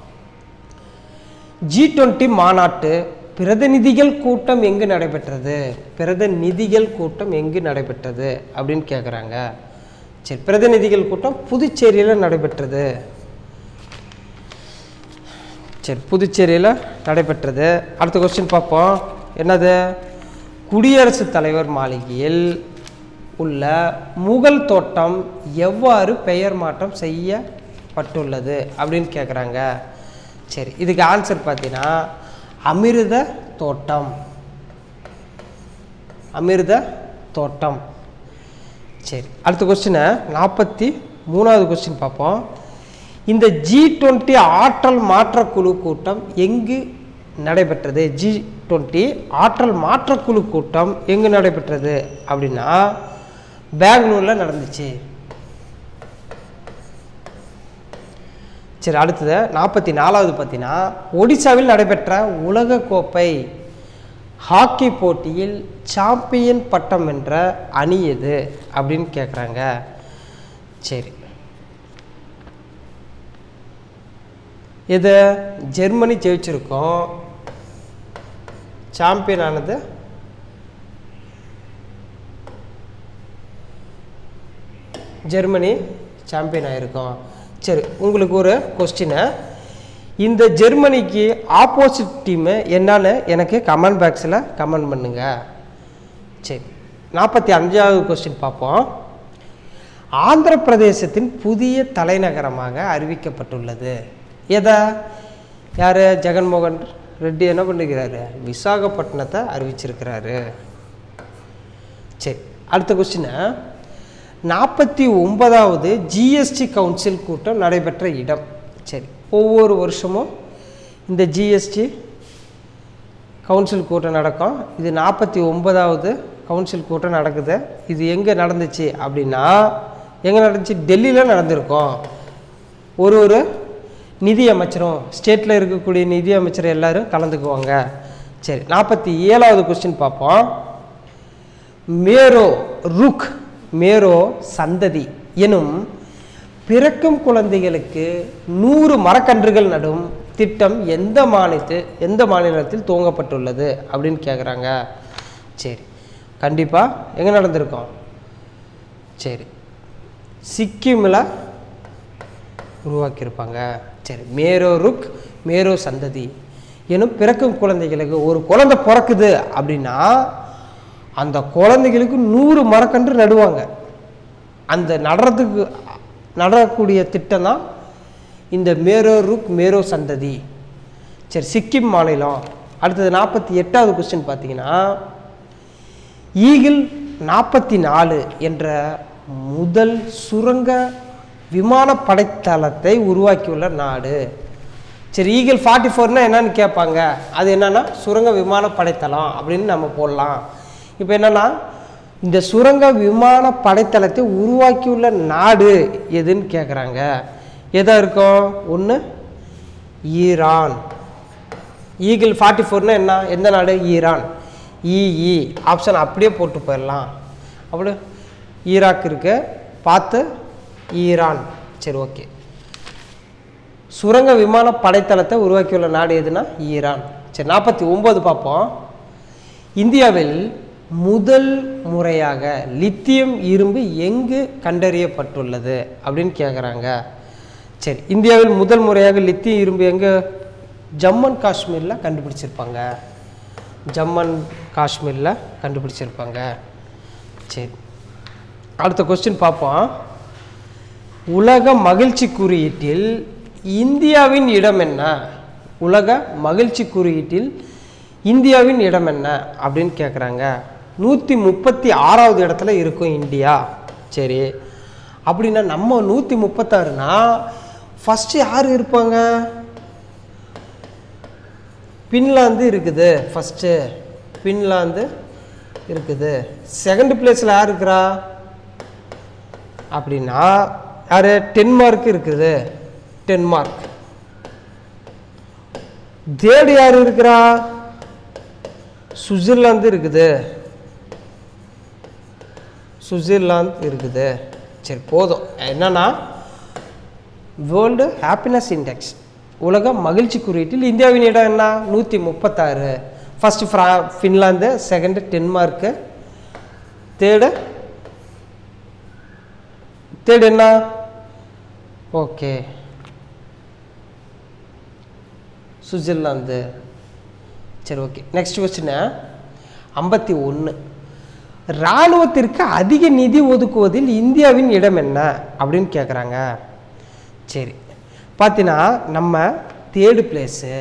A: ஜி டுவெண்ட்டி மாநாட்டு பிரதிநிதிகள் கூட்டம் எங்கு நடைபெற்றது பிரதிநிதிகள் கூட்டம் எங்கு நடைபெற்றது அப்படின்னு கேட்குறாங்க சரி பிரதிநிதிகள் கூட்டம் புதுச்சேரியில் நடைபெற்றது சரி புதுச்சேரியில் நடைபெற்றது அடுத்த கொஸ்டின் பார்ப்போம் என்னது குடியரசுத் தலைவர் மாளிகையில் உள்ள முகல் தோட்டம் எவ்வாறு பெயர் மாற்றம் செய்யப்பட்டுள்ளது அப்படின்னு கேட்குறாங்க சரி இதுக்கு ஆன்சர் பார்த்தீங்கன்னா அமிர்த தோட்டம் அமிர்த தோட்டம் சரி அடுத்த கொஸ்டினை நாற்பத்தி மூணாவது கொஸ்டின் பார்ப்போம் இந்த ஜி டுவெண்ட்டி ஆற்றல் மாற்றக்குழு கூட்டம் எங்கு நடைபெற்றது ஜி டுவெண்ட்டி ஆற்றல் மாற்றக்குழு கூட்டம் எங்கு நடைபெற்றது அப்படின்னா பெங்களூரில் நடந்துச்சு சரி அடுத்தது நாற்பத்தி நாலாவது பார்த்தீங்கன்னா ஒடிசாவில் நடைபெற்ற உலகக்கோப்பை ஹாக்கி போட்டியில் சாம்பியன் பட்டம் வென்ற அணி எது அப்படின்னு கேட்குறாங்க சரி இது ஜெர்மனி ஜெயிச்சிருக்கோம் சாம்பியன் ஆனது ஜெர்மனி சாம்பியன் ஆயிருக்கும் சரி உங்களுக்கு ஒரு கொஸ்டினை இந்த ஜெர்மனிக்கு ஆப்போசிட் டீமு என்னன்னு எனக்கு கமெண்ட் பாக்ஸில் கமெண்ட் பண்ணுங்க சரி நாற்பத்தி அஞ்சாவது கொஸ்டின் பார்ப்போம் ஆந்திர பிரதேசத்தின் புதிய தலைநகரமாக அறிவிக்கப்பட்டுள்ளது எதை யார் ஜெகன்மோகன் ரெட்டி என்ன பண்ணிக்கிறாரு விசாகப்பட்டினத்தை அறிவிச்சிருக்கிறாரு சரி அடுத்த கொஸ்டினை நாற்பத்தி ஒன்பதாவது ஜிஎஸ்டி கவுன்சில் கூட்டம் நடைபெற்ற இடம் சரி ஒவ்வொரு வருஷமும் இந்த ஜிஎஸ்டி கவுன்சில் கூட்டம் நடக்கும் இது நாற்பத்தி ஒன்பதாவது கவுன்சில் கூட்டம் நடக்குது இது எங்கே நடந்துச்சு அப்படின்னா எங்கே நடந்துச்சு டெல்லியில் நடந்திருக்கும் ஒரு ஒரு நிதி அமைச்சரும் ஸ்டேட்டில் இருக்கக்கூடிய நிதி அமைச்சர் எல்லாரும் கலந்துக்குவாங்க சரி நாற்பத்தி ஏழாவது கொஸ்டின் பார்ப்போம் மேரோ ருக் மேரோ சந்ததி எனும் பிறக்கும் குழந்தைகளுக்கு நூறு மரக்கன்றுகள் நடும் திட்டம் எந்த மாநிலத்து எந்த மாநிலத்தில் துவங்கப்பட்டுள்ளது அப்படின்னு கேட்குறாங்க சரி கண்டிப்பாக எங்கே நடந்திருக்கோம் சரி சிக்கிமில் உருவாக்கியிருப்பாங்க சரி மேரோ ருக் மேரோ சந்ததி எனும் பிறக்கும் குழந்தைகளுக்கு ஒரு குழந்தை பிறக்குது அப்படின்னா அந்த குழந்தைகளுக்கு நூறு மரக்கன்று நடுவாங்க அந்த நடுறதுக்கு நடக்கூடிய திட்டம் தான் இந்த மேரோ ருக் மேரோ சந்ததி சரி சிக்கிம் மாநிலம் அடுத்தது நாற்பத்தி எட்டாவது கொஸ்டின் பார்த்தீங்கன்னா ஈகிள் நாற்பத்தி நாலு என்ற முதல் சுரங்க விமான படைத்தளத்தை உருவாக்கியுள்ள நாடு சரி ஈகிள் ஃபார்ட்டி ஃபோர்னா என்னன்னு கேட்பாங்க அது என்னன்னா சுரங்க விமான படைத்தளம் அப்படின்னு நம்ம போடலாம் இப்போ என்னன்னா இந்த சுரங்க விமான படைத்தளத்தை உருவாக்கியுள்ள நாடு எதுன்னு கேட்குறாங்க எதா இருக்கும் ஒன்று ஈரான் ஈகிள் ஃபார்ட்டி ஃபோர்னா என்ன எந்த நாடு ஈரான் இஇ ஆப்ஷன் அப்படியே போட்டு போயிடலாம் அப்படி ஈராக் இருக்கு பார்த்து ஈரான் சரி ஓகே சுரங்க விமான படைத்தளத்தை உருவாக்கியுள்ள நாடு எதுனா ஈரான் சரி நாற்பத்தி ஒம்பது பார்ப்போம் இந்தியாவில் முதல் முறையாக லித்தியம் இரும்பு எங்கு கண்டறியப்பட்டுள்ளது அப்படின்னு கேட்குறாங்க சரி இந்தியாவில் முதல் முறையாக லித்தியம் இரும்பு எங்கே ஜம்மு அண்ட் காஷ்மீரில் கண்டுபிடிச்சிருப்பாங்க ஜம்மு அண்ட் காஷ்மீரில் கண்டுபிடிச்சிருப்பாங்க சரி அடுத்த கொஸ்டின் பார்ப்போம் உலக மகிழ்ச்சி குறியீட்டில் இந்தியாவின் இடம் என்ன உலக மகிழ்ச்சி குறியீட்டில் இந்தியாவின் இடம் என்ன அப்படின்னு கேட்குறாங்க நூற்றி முப்பத்தி ஆறாவது இடத்துல இருக்கும் இந்தியா சரி அப்படின்னா நம்ம நூற்றி முப்பத்தாறுனா ஃபஸ்ட்டு யார் இருப்பாங்க பின்லாந்து இருக்குது ஃபஸ்ட்டு பின்லாந்து இருக்குது செகண்ட் பிளேஸில் யார் இருக்கிறா அப்படின்னா யார் டென்மார்க் இருக்குது டென்மார்க் தேர்டு யார் இருக்கிறா சுவிட்சர்லாந்து இருக்குது சுவிட்சர்லாந்து இருக்குது சரி போதும் என்னன்னா வேர்ல்டு ஹாப்பினஸ் இண்டெக்ஸ் உலக மகிழ்ச்சி குறியீட்டில் இந்தியாவின் இடம் என்ன நூற்றி முப்பத்தாறு ஃபஸ்ட்டு ஃப்ரா Finland second Denmark third third என்ன ஓகே சுவிட்சர்லாந்து சரி ஓகே நெக்ஸ்ட் கொஸ்டின் ஐம்பத்தி ஒன்று இராணுவத்திற்கு அதிக நிதி ஒதுக்குவதில் இந்தியாவின் இடம் என்ன அப்படின்னு கேட்குறாங்க சரி பார்த்தீங்கன்னா நம்ம தேர்டு பிளேஸு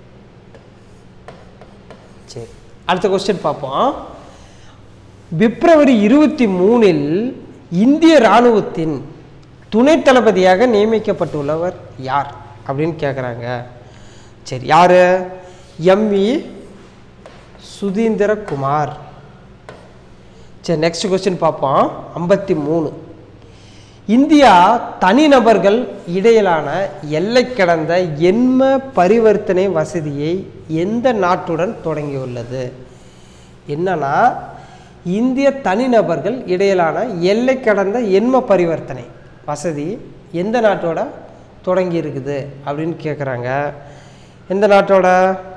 A: சரி அடுத்த கொஸ்டின் பார்ப்போம் பிப்ரவரி இருபத்தி மூணில் இந்திய இராணுவத்தின் துணை தளபதியாக நியமிக்கப்பட்டுள்ளவர் யார் அப்படின்னு கேட்குறாங்க சரி யார் எம்இ சுதீந்திரகுமார் சரி நெக்ஸ்ட் கொஸ்டின் பார்ப்போம் ஐம்பத்தி மூணு இந்தியா தனிநபர்கள் இடையிலான எல்லை கடந்த எண்ம பரிவர்த்தனை வசதியை எந்த நாட்டுடன் தொடங்கியுள்ளது என்னன்னா இந்திய தனிநபர்கள் இடையிலான எல்லை கடந்த எண்ம பரிவர்த்தனை வசதி எந்த நாட்டோட தொடங்கி இருக்குது அப்படின்னு கேட்குறாங்க எந்த நாட்டோட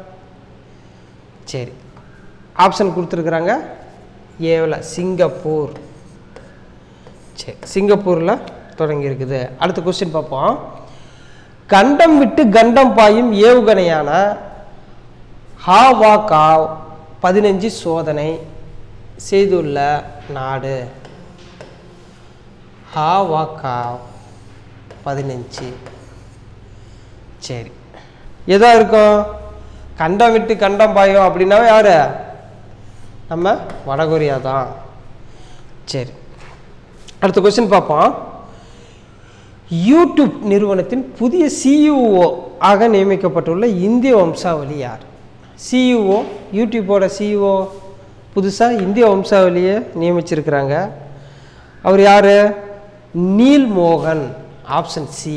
A: சரி ஆப்ஷன் கொடுத்துருக்குறாங்க ஏவில் சிங்கப்பூர் சரி சிங்கப்பூரில் தொடங்கி இருக்குது அடுத்த கொஸ்டின் பார்ப்போம் கண்டம் விட்டு கண்டம் பாயும் ஏவுகணையான ஹாவாகா பதினஞ்சு சோதனை செய்துள்ள நாடு ஹாவாகா பதினஞ்சு சரி எதா இருக்கும் கண்டம் விட்டு கண்டம் பாயும் அப்படின்னாவே யாரு நம்ம வடகொரியா தான் சரி அடுத்த கொஸ்டின் பார்ப்போம் யூடியூப் நிறுவனத்தின் புதிய சிஇஓ ஆக நியமிக்கப்பட்டுள்ள இந்திய வம்சாவளி யார் சிஇஓ யூடியூப்போட சிஇஓ புதுசாக இந்திய வம்சாவளியை நியமிச்சிருக்கிறாங்க அவர் யார் நீல் மோகன் ஆப்ஷன் சி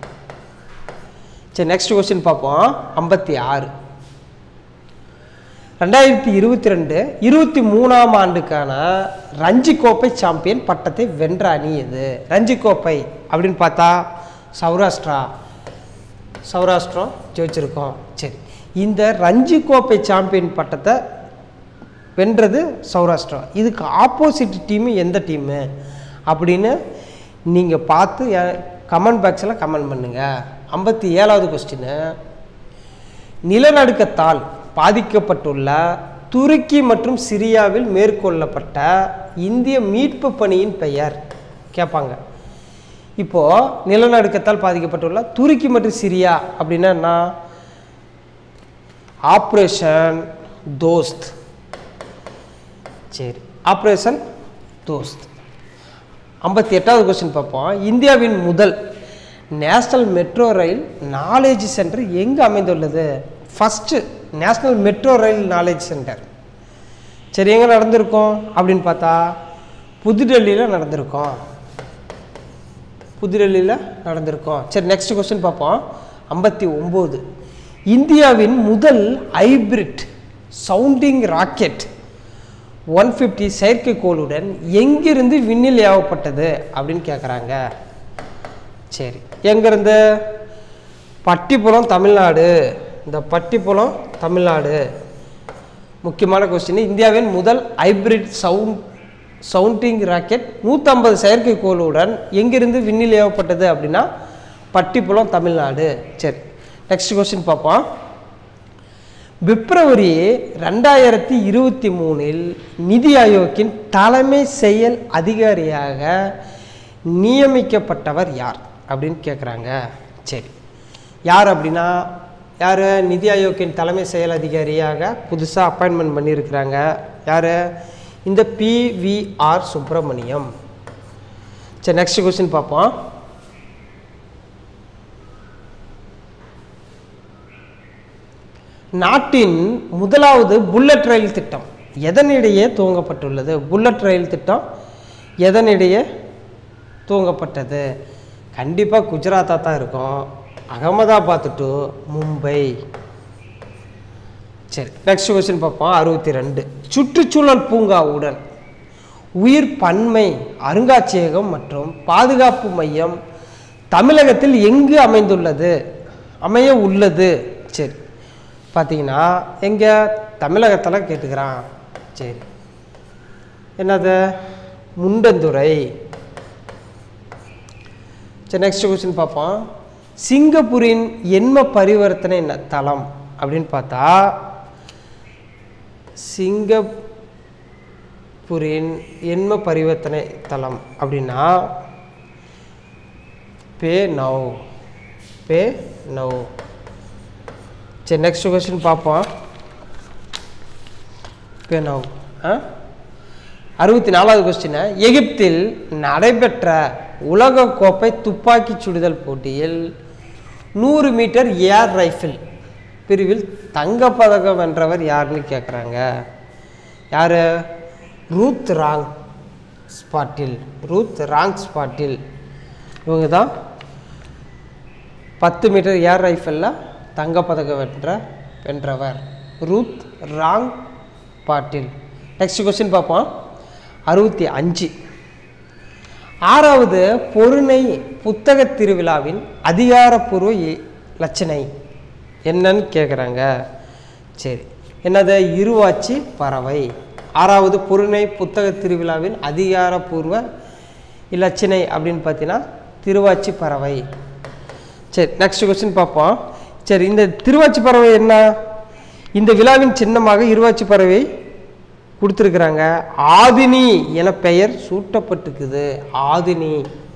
A: சரி நெக்ஸ்ட் கொஸ்டின் பார்ப்போம் ஐம்பத்தி ஆறு ரெண்டாயிரத்தி இருபத்தி ரெண்டு இருபத்தி மூணாம் ஆண்டுக்கான ரஞ்சி கோப்பை சாம்பியன் பட்டத்தை வென்ற அணி எது ரஞ்சி கோப்பை அப்படின்னு பார்த்தா சௌராஷ்டிரா சௌராஷ்டிரம் ஜெயிச்சிருக்கோம் சரி இந்த ரஞ்சி கோப்பை சாம்பியன் பட்டத்தை வென்றது சௌராஷ்டிரா இதுக்கு ஆப்போசிட் டீமு எந்த டீமு அப்படின்னு நீங்கள் பார்த்து கமெண்ட் பாக்ஸில் கமெண்ட் பண்ணுங்கள் ஐம்பத்தி ஏழாவது கொஸ்டின் நிலநடுக்கத்தால் பாதிக்கப்பட்டுள்ள துருக்கி மற்றும் சிரியாவில் மேற்கொள்ளப்பட்ட இந்திய மீட்பு பணியின் பெயர் கேட்பாங்க இப்போது நிலநடுக்கத்தால் பாதிக்கப்பட்டுள்ள துருக்கி மற்றும் சிரியா அப்படின்னா என்ன ஆப்ரேஷன் தோஸ்த் சரி ஆப்ரேஷன் தோஸ்த் ஐம்பத்தி எட்டாவது கொஸ்டின் பார்ப்போம் இந்தியாவின் முதல் national metro rail knowledge centre எங்கே அமைந்துள்ளது first national metro rail knowledge centre சரி எங்கே நடந்திருக்கோம் அப்படின்னு பார்த்தா புதுடெல்லியில் நடந்திருக்கோம் புதுடெல்லியில் நடந்திருக்கோம் சரி நெக்ஸ்ட் கொஸ்டின் பார்ப்போம் ஐம்பத்தி ஒம்பது இந்தியாவின் முதல் hybrid sounding rocket one fifty செயற்கைக்கோளுடன் எங்கிருந்து விண்ணில் ஏவப்பட்டது அப்படின்னு கேட்குறாங்க சரி எங்கேருந்து பட்டிப்புலம் தமிழ்நாடு இந்த பட்டிப்புலம் தமிழ்நாடு முக்கியமான கொஸ்டின் இந்தியாவின் முதல் ஹைபிரிட் சவுண்ட் சவுண்டிங் ராக்கெட் நூற்றம்பது செயற்கைக்கோளுடன் எங்கிருந்து விண்ணில் ஏவப்பட்டது அப்படின்னா பட்டிப்புலம் தமிழ்நாடு சரி நெக்ஸ்ட் கொஸ்டின் பார்ப்போம் பிப்ரவரி ரெண்டாயிரத்தி இருபத்தி மூணில் நிதி ஆயோக்கின் தலைமை செயல் அதிகாரியாக நியமிக்கப்பட்டவர் யார் அப்படின்னு கேட்குறாங்க சரி யார் அப்படின்னா யார் நிதி ஆயோக்கின் தலைமை செயல் அதிகாரியாக புதுசாக அப்பாயின்மெண்ட் பண்ணியிருக்கிறாங்க யார் இந்த பிவிஆர் சுப்பிரமணியம் சரி நெக்ஸ்ட் கொஸ்டின் பார்ப்போம் நாட்டின் முதலாவது புல்லட் ரயில் திட்டம் எதனிடையே துவங்கப்பட்டுள்ளது புல்லட் ரயில் திட்டம் எதனிடையே துவங்கப்பட்டது கண்டிப்பாக குஜராத்தாக தான் இருக்கும் அகமதாபாத் டு மும்பை சரி நெக்ஸ்ட் கொஸ்டின் பார்ப்போம் அறுபத்தி ரெண்டு சுற்றுச்சூழல் பூங்காவுடன் உயிர் பன்மை அருங்காட்சியகம் மற்றும் பாதுகாப்பு மையம் தமிழகத்தில் எங்கு அமைந்துள்ளது அமைய உள்ளது சரி பார்த்தீங்கன்னா எங்கே தமிழகத்தில் கேட்டுக்கிறான் சரி என்னது முண்டந்துறை சரி நெக்ஸ்ட் கொஸ்டின் பார்ப்போம் சிங்கப்பூரின் எண்ம பரிவர்த்தனை ந- தளம் அப்படின்னு பார்த்தா சிங்கப்பூரின் எண்ம பரிவர்த்தனை தளம் அப்படின்னா பே நவ் பே நவ் சரி நெக்ஸ்ட் கொஸ்டின் பார்ப்போம் பே நவ் ஆ அறுபத்தி நாலாவது கொஸ்டின் எகிப்தில் நடைபெற்ற உலகக்கோப்பை துப்பாக்கிச் சுடுதல் போட்டியில் நூறு மீட்டர் ஏர் ரைஃபிள் பிரிவில் தங்கப்பதக்கம் வென்றவர் யாருன்னு கேட்குறாங்க யார் ரூத் ராங் ஸ்பாட்டில் ரூத் ராங் ஸ்பாட்டில் இவங்க தான் பத்து மீட்டர் ஏர் ரைஃபிளில் தங்கப்பதக்கம் வென்ற வென்றவர் Rudrankksh Patil next question பார்ப்போம் அறுபத்தி அஞ்சு ஆறாவது பொருணை புத்தக திருவிழாவின் அதிகாரப்பூர்வ இ- லட்சணை என்னன்னு கேட்குறாங்க சரி என்னது இருவாச்சி பறவை ஆறாவது பொருணை புத்தக திருவிழாவின் அதிகாரப்பூர்வ இலச்சினை அப்படின்னு பார்த்தீங்கன்னா திருவாச்சி பறவை சரி நெக்ஸ்ட் கொஸ்டின் பார்ப்போம் சரி இந்த திருவாச்சி பறவை என்ன இந்த விழாவின் சின்னமாக இருவாச்சி பறவை கொடுத்துருக்குறாங்க ஆதினி என பெயர் சூட்டப்பட்டிருக்குது ஆதினி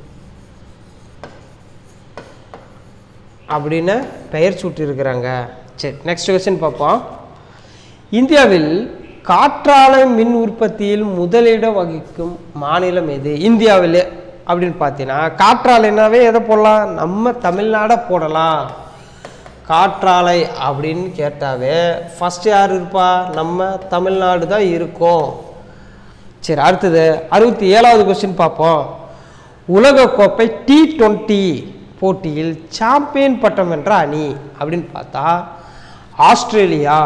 A: அப்படின்னு பெயர் சூட்டியிருக்கிறாங்க சரி நெக்ஸ்ட் கொஸ்டின் பார்ப்போம் இந்தியாவில் காற்றாலை மின் உற்பத்தியில் முதலிடம் வகிக்கும் மாநிலம் எது இந்தியாவில் அப்படின்னு பார்த்தீங்கன்னா காற்றாலைனாவே எதை போடலாம் நம்ம தமிழ்நாடை போடலாம் காற்றாலை அப்படின்னு கேட்டாவே ஃபஸ்ட் யார் இருப்பா நம்ம தமிழ்நாடு தான் இருக்கும் சரி அடுத்தது அறுபத்தி ஏழாவது கொஸ்டின் பார்ப்போம் உலகக்கோப்பை டி டுவெண்ட்டி போட்டியில் சாம்பியன் பட்டம் வென்ற அணி அப்படின்னு பார்த்தா ஆஸ்திரேலியா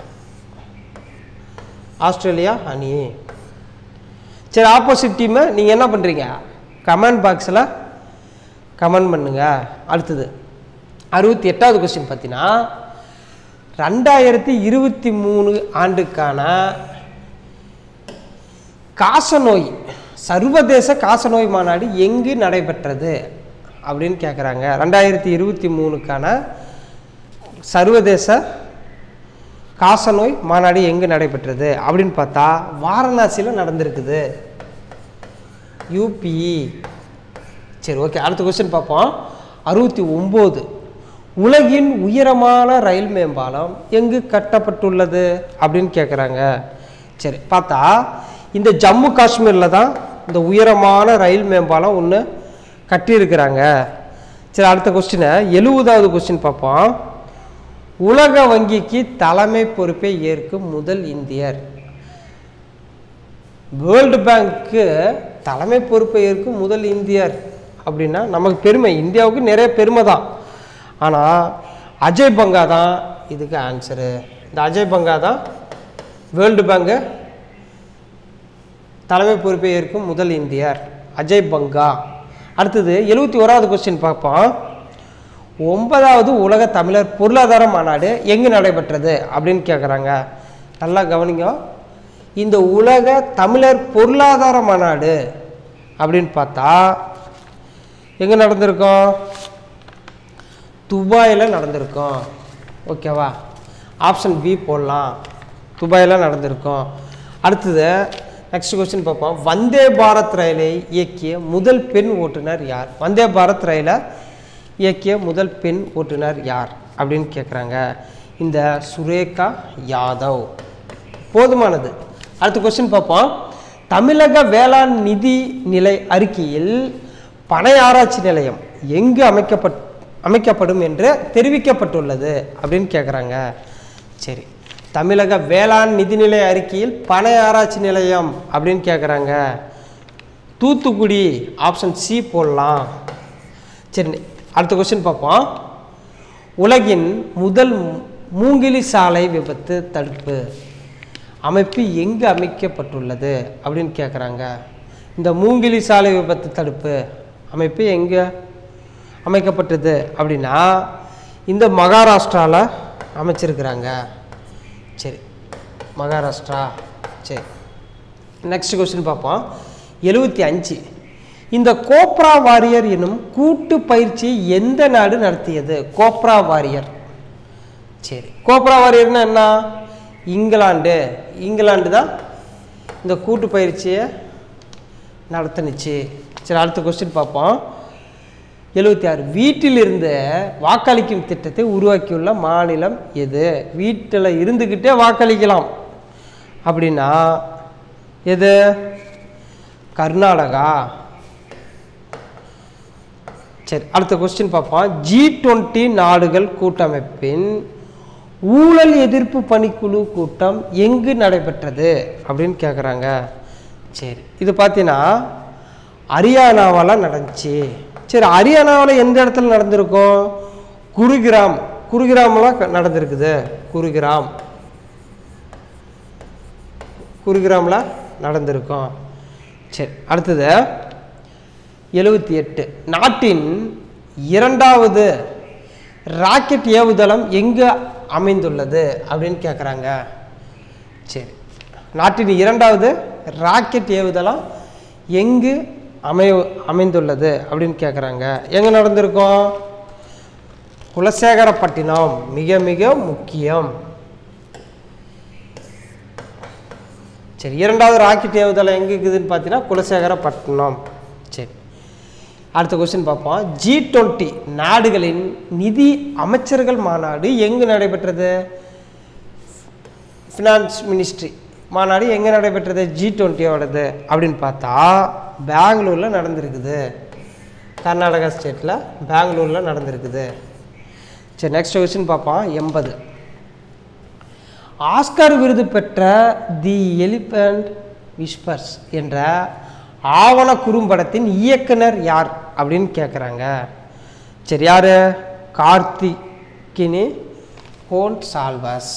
A: ஆஸ்திரேலியா அணி சரி ஆப்போசிட் டீமை நீங்கள் என்ன பண்ணுறீங்க கமெண்ட் பாக்ஸில் கமெண்ட் பண்ணுங்க அடுத்தது அறுபத்தி எட்டாவது கொஸ்டின் பார்த்தீங்கன்னா ரெண்டாயிரத்தி இருபத்தி மூணு ஆண்டுக்கான காசநோய் சர்வதேச காசநோய் மாநாடு எங்கு நடைபெற்றது அப்படின்னு கேட்குறாங்க ரெண்டாயிரத்தி இருபத்தி மூணுக்கான சர்வதேச காசநோய் மாநாடு எங்கு நடைபெற்றது அப்படின்னு பார்த்தா வாரணாசியில் நடந்திருக்குது யூபிஇ சரி ஓகே அடுத்த கொஸ்டின் பார்ப்போம் அறுபத்தி ஒம்பது உலகின் உயரமான ரயில் மேம்பாலம் எங்கு கட்டப்பட்டுள்ளது அப்படின்னு கேட்குறாங்க சரி பார்த்தா இந்த ஜம்மு காஷ்மீரில் தான் இந்த உயரமான ரயில் மேம்பாலம் ஒன்று கட்டியிருக்கிறாங்க சரி அடுத்த கொஸ்டினை எழுபதாவது கொஸ்டின் பார்ப்போம் உலக வங்கிக்கு தலைமை பொறுப்பை ஏற்கும் முதல் இந்தியர் வேர்ல்டு பேங்க்கு தலைமை பொறுப்பை ஏற்கும் முதல் இந்தியர் அப்படின்னா நமக்கு பெருமை இந்தியாவுக்கு நிறைய பெருமை தான் ஆனால் அஜய் பங்கா தான் இதுக்கு ஆன்சரு இந்த அஜய் பங்கா தான் வேர்ல்டு பேங்கு தலைமை பொறுப்பை ஏற்கும் முதல் இந்தியர் அஜய் பங்கா அடுத்தது எழுபத்தி ஓராவது கொஸ்டின் பார்ப்போம் ஒன்பதாவது உலக தமிழர் பொருளாதார மாநாடு எங்கு நடைபெற்றது அப்படின்னு கேட்குறாங்க நல்லா கவனிங்க இந்த உலக தமிழர் பொருளாதார மாநாடு அப்படின்னு பார்த்தா எங்கே நடந்திருக்கோம் துபாயில் நடந்திருக்கோம் ஓகேவா ஆப்ஷன் பி போடலாம் துபாயில் நடந்திருக்கோம் அடுத்தது நெக்ஸ்ட் கொஸ்டின் பார்ப்போம் வந்தே பாரத் ரயிலை இயக்கிய முதல் பெண் ஓட்டுநர் யார் வந்தே பாரத் ரயிலை இயக்கிய முதல் பெண் ஓட்டுநர் யார் அப்படின்னு கேட்குறாங்க இந்த சுரேகா யாதவ் போதுமானது அடுத்த கொஸ்டின் பார்ப்போம் தமிழக வேளாண் நிதி நிலை அறிக்கையில் பனை ஆராய்ச்சி நிலையம் எங்கு அமைக்கப்பட் அமைக்கப்படும் என்று தெரிவிக்கப்பட்டுள்ளது அப்படின்னு கேட்குறாங்க சரி தமிழக வேளாண் நிதிநிலை அறிக்கையில் பனை ஆராய்ச்சி நிலையம் அப்படின்னு கேட்குறாங்க தூத்துக்குடி ஆப்ஷன் சி போடலாம் சரி அடுத்த கொஸ்டின் பார்ப்போம் உலகின் முதல் மூங்கிலி சாலை விபத்து தடுப்பு அமைப்பு எங்கு அமைக்கப்பட்டுள்ளது அப்படின்னு கேட்குறாங்க இந்த மூங்கிலி சாலை விபத்து தடுப்பு அமைப்பு எங்கே அமைக்கப்பட்டது அப்படின்னா இந்த மகாராஷ்டிராவில் அமைச்சிருக்கிறாங்க சரி மகாராஷ்டிரா சரி நெக்ஸ்ட் கொஸ்டின் பார்ப்போம் எழுபத்தி அஞ்சு இந்த கோப்ரா வாரியர் எனும் கூட்டு பயிற்சி எந்த நாடு நடத்தியது கோப்ரா வாரியர் சரி கோப்ரா வாரியர்னா என்ன இங்கிலாந்து இங்கிலாந்து தான் இந்த கூட்டு பயிற்சியை நடத்துனுச்சு சரி அடுத்த கொஸ்டின் பார்ப்போம் எழுபத்தி ஆறு வீட்டிலிருந்து வாக்களிக்கும் திட்டத்தை உருவாக்கியுள்ள மாநிலம் எது வீட்டில் இருந்துக்கிட்டே வாக்களிக்கலாம் அப்படின்னா எது கர்நாடகா சரி அடுத்த கொஸ்டின் பார்ப்போம் ஜி டுவெண்ட்டி நாடுகள் கூட்டமைப்பின் ஊழல் எதிர்ப்பு பணிக்குழு கூட்டம் எங்கு நடைபெற்றது அப்படின்னு கேட்குறாங்க சரி இது பார்த்தீங்கன்னா ஹரியானாவால் நடந்துச்சு சரி ஹரியானாவில் எந்த இடத்துல நடந்திருக்கும் குருகிராம் குருகிராம்லாம் க- நடந்திருக்குது குருகிராம் குருகிராமில் நடந்திருக்கும் சரி அடுத்தது எழுபத்தி எட்டு நாட்டின் இரண்டாவது ராக்கெட் ஏவுதளம் எங்கு அமைந்துள்ளது அப்படின்னு கேட்குறாங்க சரி நாட்டின் இரண்டாவது ராக்கெட் ஏவுதளம் எங்கு அமை அமைந்துள்ளது அப்படின்னு கேட்குறாங்க எங்கே நடந்திருக்கும் குலசேகரப்பட்டினம் மிக மிக முக்கியம் சரி இரண்டாவது ராக்கெட் ஏவுதளம் எங்கே இருக்குதுன்னு பார்த்தீங்கன்னா குலசேகரப்பட்டினம் சரி அடுத்த கொஸ்டின் பார்ப்போம் ஜி டுவெண்ட்டி நாடுகளின் நிதி அமைச்சர்கள் மாநாடு எங்கு நடைபெற்றது ஃபினான்ஸ் மினிஸ்ட்ரி மாநாடு எங்கே நடைபெற்றது ஜி டுவெண்ட்டியோடது அப்படின்னு பார்த்தா பெங்களூரில் நடந்திருக்குது கர்நாடகா ஸ்டேட்டில் பெங்களூரில் நடந்திருக்குது சரி நெக்ஸ்ட் கொஸ்டின் பார்ப்போம் எண்பது ஆஸ்கார் விருது பெற்ற தி எலிபண்ட் விஸ்பர்ஸ் என்ற ஆவண குறும்படத்தின் இயக்குனர் யார் அப்படின்னு கேட்குறாங்க சரி யார் கார்த்திகினி கோன் சால்வஸ்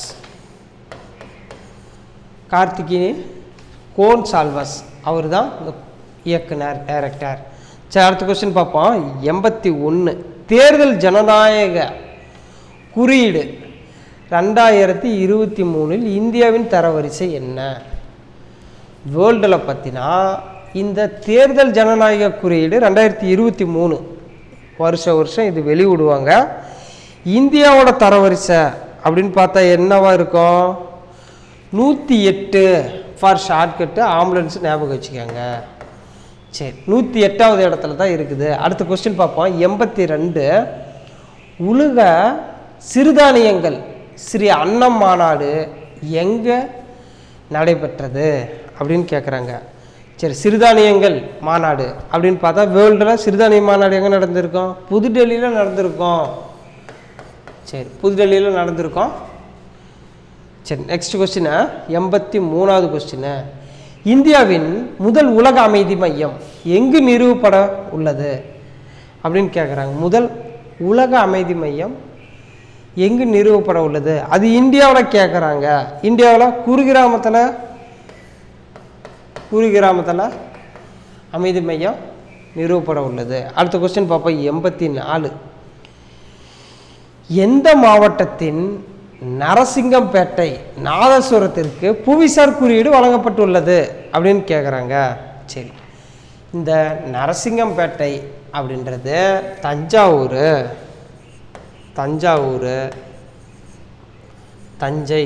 A: கார்த்திகினி கோன் சால்வஸ் அவர் தான் இந்த இயக்குனர் டைரக்டர் சரி அடுத்த கொஸ்டின் பார்ப்போம் எண்பத்தி ஒன்று தேர்தல் ஜனநாயக குறியீடு ரெண்டாயிரத்தி இருபத்தி மூணில் இந்தியாவின் தரவரிசை என்ன வேர்ல்டில் பார்த்தினா இந்த தேர்தல் ஜனநாயக குறியீடு ரெண்டாயிரத்தி இருபத்தி மூணு வருஷம் வருஷம் இது வெளியிடுவாங்க இந்தியாவோட தரவரிசை அப்படின்னு பார்த்தா என்னவா இருக்கும் நூற்றி எட்டு ஃபார் ஷார்ட்கட்டு ஆம்புலன்ஸ் ஞாபகம் வச்சுக்கோங்க சரி நூற்றி எட்டாவது இடத்துல தான் இருக்குது அடுத்த கொஸ்டின் பார்ப்போம் எண்பத்தி ரெண்டு உலக சிறுதானியங்கள் ஸ்ரீ அன்னம் மாநாடு எங்கே நடைபெற்றது அப்படின்னு கேட்குறாங்க சரி சிறுதானியங்கள் மாநாடு அப்படின்னு பார்த்தா வேர்ல்டில் சிறுதானிய மாநாடு எங்கே நடந்திருக்கும் புதுடெல்லியில் நடந்திருக்கும் சரி புதுடெல்லியில் நடந்திருக்கும் சரி நெக்ஸ்ட் கொஸ்டின் எண்பத்தி மூணாவது கொஸ்டின் இந்தியாவின் முதல் உலக அமைதி மையம் எங்கு நிறுவப்பட உள்ளது அப்படின்னு கேட்குறாங்க முதல் உலக அமைதி மையம் எங்கு நிறுவப்பட உள்ளது அது இந்தியாவில் கேட்குறாங்க இந்தியாவில் குருகிராமத்தில் குருகிராமத்தில் அமைதி மையம் நிறுவப்பட உள்ளது அடுத்த கொஸ்டின் பார்ப்போம் எண்பத்தி நாலு எந்த மாவட்டத்தின் நரசிங்கம்பேட்டை நாதஸ்வரத்திற்கு புவிசார் குறியீடு வழங்கப்பட்டுள்ளது அப்படின்னு கேட்குறாங்க சரி இந்த நரசிங்கம்பேட்டை அப்படின்றது தஞ்சாவூர் தஞ்சாவூர் தஞ்சை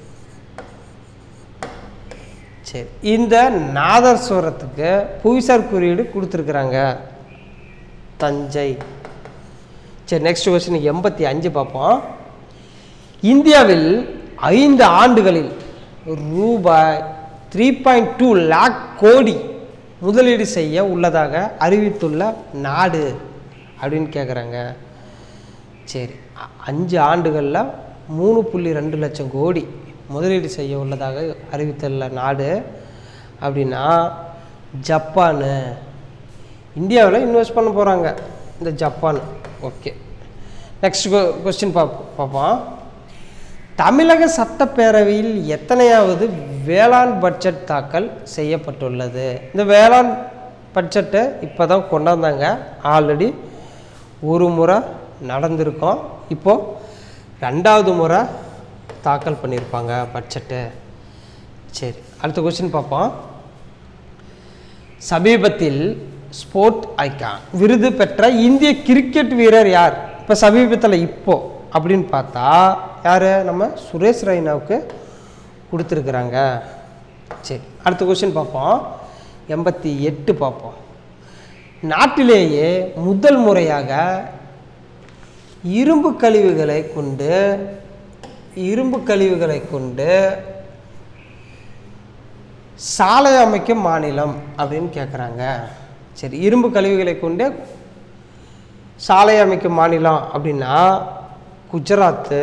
A: சரி இந்த நாதஸ்வரத்துக்கு புவிசார் குறியீடு கொடுத்துருக்குறாங்க தஞ்சை சரி நெக்ஸ்ட் கொஸ்டின் எண்பத்தி அஞ்சு பார்ப்போம் இந்தியாவில் ஐந்து ஆண்டுகளில் ரூபாய் த்ரீ பாயிண்ட் டூ லேக் கோடி முதலீடு செய்ய உள்ளதாக அறிவித்துள்ள நாடு அப்படின்னு கேட்குறாங்க சரி அ- அஞ்சு ஆண்டுகளில் மூணு புள்ளி ரெண்டு லட்சம் கோடி முதலீடு செய்ய உள்ளதாக அறிவித்துள்ள நாடு அப்படின்னா ஜப்பானு இந்தியாவில் இன்வெஸ்ட் பண்ண போகிறாங்க இந்த ஜப்பான் ஓகே நெக்ஸ்ட் கொஸ்டின் பா பார்ப்போம் தமிழக சட்டப்பேரவையில் எத்தனையாவது வேளாண் பட்ஜெட் தாக்கல் செய்யப்பட்டுள்ளது இந்த வேளாண் பட்ஜெட்டை இப்போ தான் கொண்டாந்தாங்க ஆல்ரெடி ஒரு முறை நடந்திருக்கோம் இப்போது ரெண்டாவது முறை தாக்கல் பண்ணியிருப்பாங்க பட்ஜெட்டு சரி அடுத்த கொஸ்டின் பார்ப்போம் சமீபத்தில் ஸ்போர்ட் ஐகான் விருது பெற்ற இந்திய கிரிக்கெட் வீரர் யார் இப்போ சமீபத்தில் இப்போ அப்படின்னு பார்த்தா யார் நம்ம சுரேஷ் ரெய்னாவுக்கு கொடுத்துருக்குறாங்க சரி அடுத்த கொஸ்டின் பார்ப்போம் எண்பத்தி எட்டு பார்ப்போம் நாட்டிலேயே முதல் முறையாக இரும்பு கழிவுகளை கொண்டு இரும்பு கழிவுகளை கொண்டு சாலை அமைக்கும் மாநிலம் அப்படின்னு கேட்குறாங்க சரி இரும்பு கழிவுகளை கொண்டு சாலை அமைக்கும் மாநிலம் அப்படின்னா குஜராத்து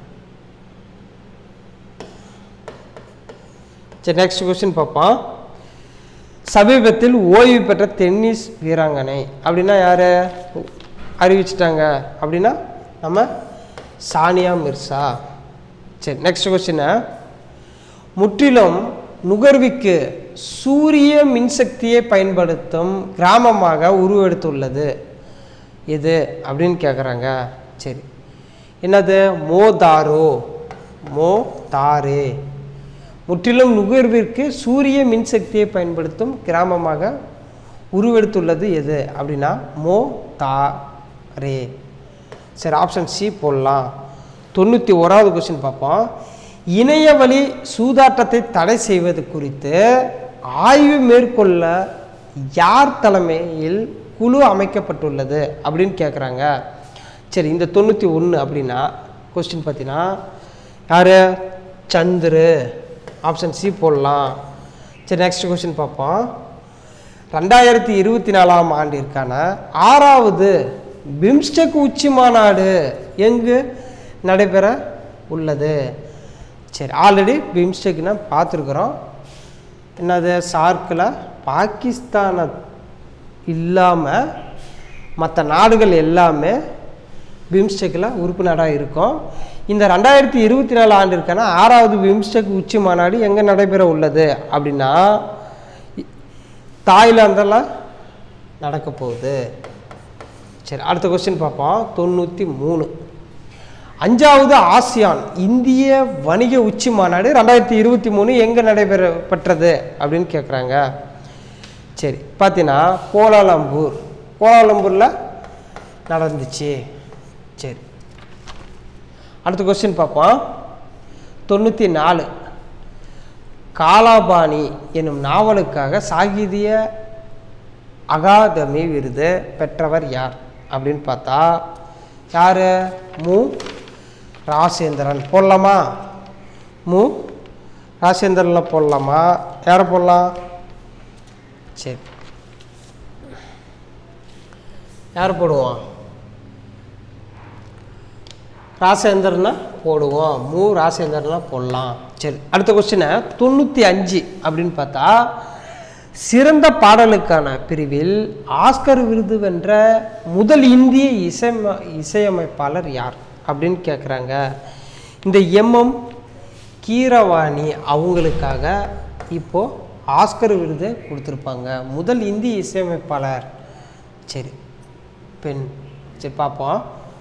A: சரி நெக்ஸ்ட் கொஸ்டின் பார்ப்போம் சமீபத்தில் ஓய்வு பெற்ற டென்னிஸ் வீராங்கனை அப்படின்னா யார் அறிவிச்சிட்டாங்க அப்படின்னா நம்ம சானியா மிர்சா சரி நெக்ஸ்ட் கொஸ்டின் முற்றிலும் நுகர்விக்கு சூரிய மின்சக்தியை பயன்படுத்தும் கிராமமாக உருவெடுத்துள்ளது எது அப்படின்னு கேட்குறாங்க சரி என்னது மோதாரோ மோ தாரே முற்றிலும் நுகர்விற்கு சூரிய மின்சக்தியை பயன்படுத்தும் கிராமமாக உருவெடுத்துள்ளது எது அப்படின்னா மோ தா ரே சரி ஆப்ஷன் சி போடலாம் தொண்ணூற்றி ஓராவது கொஸ்டின் பார்ப்போம் இணைய வழி சூதாட்டத்தை தடை செய்வது குறித்து ஆய்வு மேற்கொள்ள யார் தலைமையில் குழு அமைக்கப்பட்டுள்ளது அப்படின்னு கேட்குறாங்க சரி இந்த தொண்ணூற்றி ஒன்று அப்படின்னா கொஸ்டின் பார்த்தீங்கன்னா யார் சந்துரு ஆப்ஷன் சி போடலாம் சரி நெக்ஸ்ட் கொஸ்டின் பார்ப்போம் ரெண்டாயிரத்தி இருபத்தி நாலாம் ஆண்டிற்கான ஆறாவது பிம்ஸ்டெக் உச்சி மாநாடு எங்கு நடைபெற உள்ளது சரி ஆல்ரெடி பிம்ஸ்டெக்னா பார்த்துருக்குறோம் என்னது சார்க்கில் பாகிஸ்தானை இல்லாமல் மற்ற நாடுகள் எல்லாமே பிம்ஸ்டெக்கில் உறுப்பு நாடாக இருக்கும் இந்த ரெண்டாயிரத்தி இருபத்தி நாலு ஆண்டிற்கான ஆறாவது பிம்ஸ்டெக் உச்சி மாநாடு எங்கே நடைபெற உள்ளது அப்படின்னா இ- தாய்லாந்தில் நடக்க போகுது சரி அடுத்த கொஸ்டின் பார்ப்போம் தொண்ணூற்றி மூணு அஞ்சாவது ஆசியான் இந்திய வணிக உச்சி மாநாடு ரெண்டாயிரத்தி இருபத்தி மூணு எங்கே நடைபெற பெற்றது அப்படின்னு கேட்குறாங்க சரி பார்த்தீங்கன்னா கோலாலம்பூர் கோலாலம்பூரில் நடந்துச்சு சரி அடுத்த கொஸ்டின் பார்ப்போம் தொண்ணூற்றி நாலு காலாபாணி என்னும் நாவலுக்காக சாகித்ய அகாதமி விருது பெற்றவர் யார் அப்படின்னு பார்த்தா யார் மு ராசேந்திரன் போடலாமா மு ராசேந்திரனில் போடலாமா யாரை போடலாம் சரி யார் போடுவோம் ராசேந்திரனை போடுவோம் மு ராசேந்திரனா போடலாம் சரி அடுத்த கொஸ்டினை தொண்ணூற்றி அஞ்சு அப்படின்னு பார்த்தா சிறந்த பாடலுக்கான பிரிவில் ஆஸ்கர் விருது வென்ற முதல் இந்திய இசைம இசையமைப்பாளர் யார் அப்படின்னு கேட்குறாங்க இந்த எம்எம் கீரவாணி அவங்களுக்காக இப்போது ஆஸ்கர் விருது கொடுத்துருப்பாங்க முதல் இந்திய இசையமைப்பாளர் சரி பெண் சரி பார்ப்போம்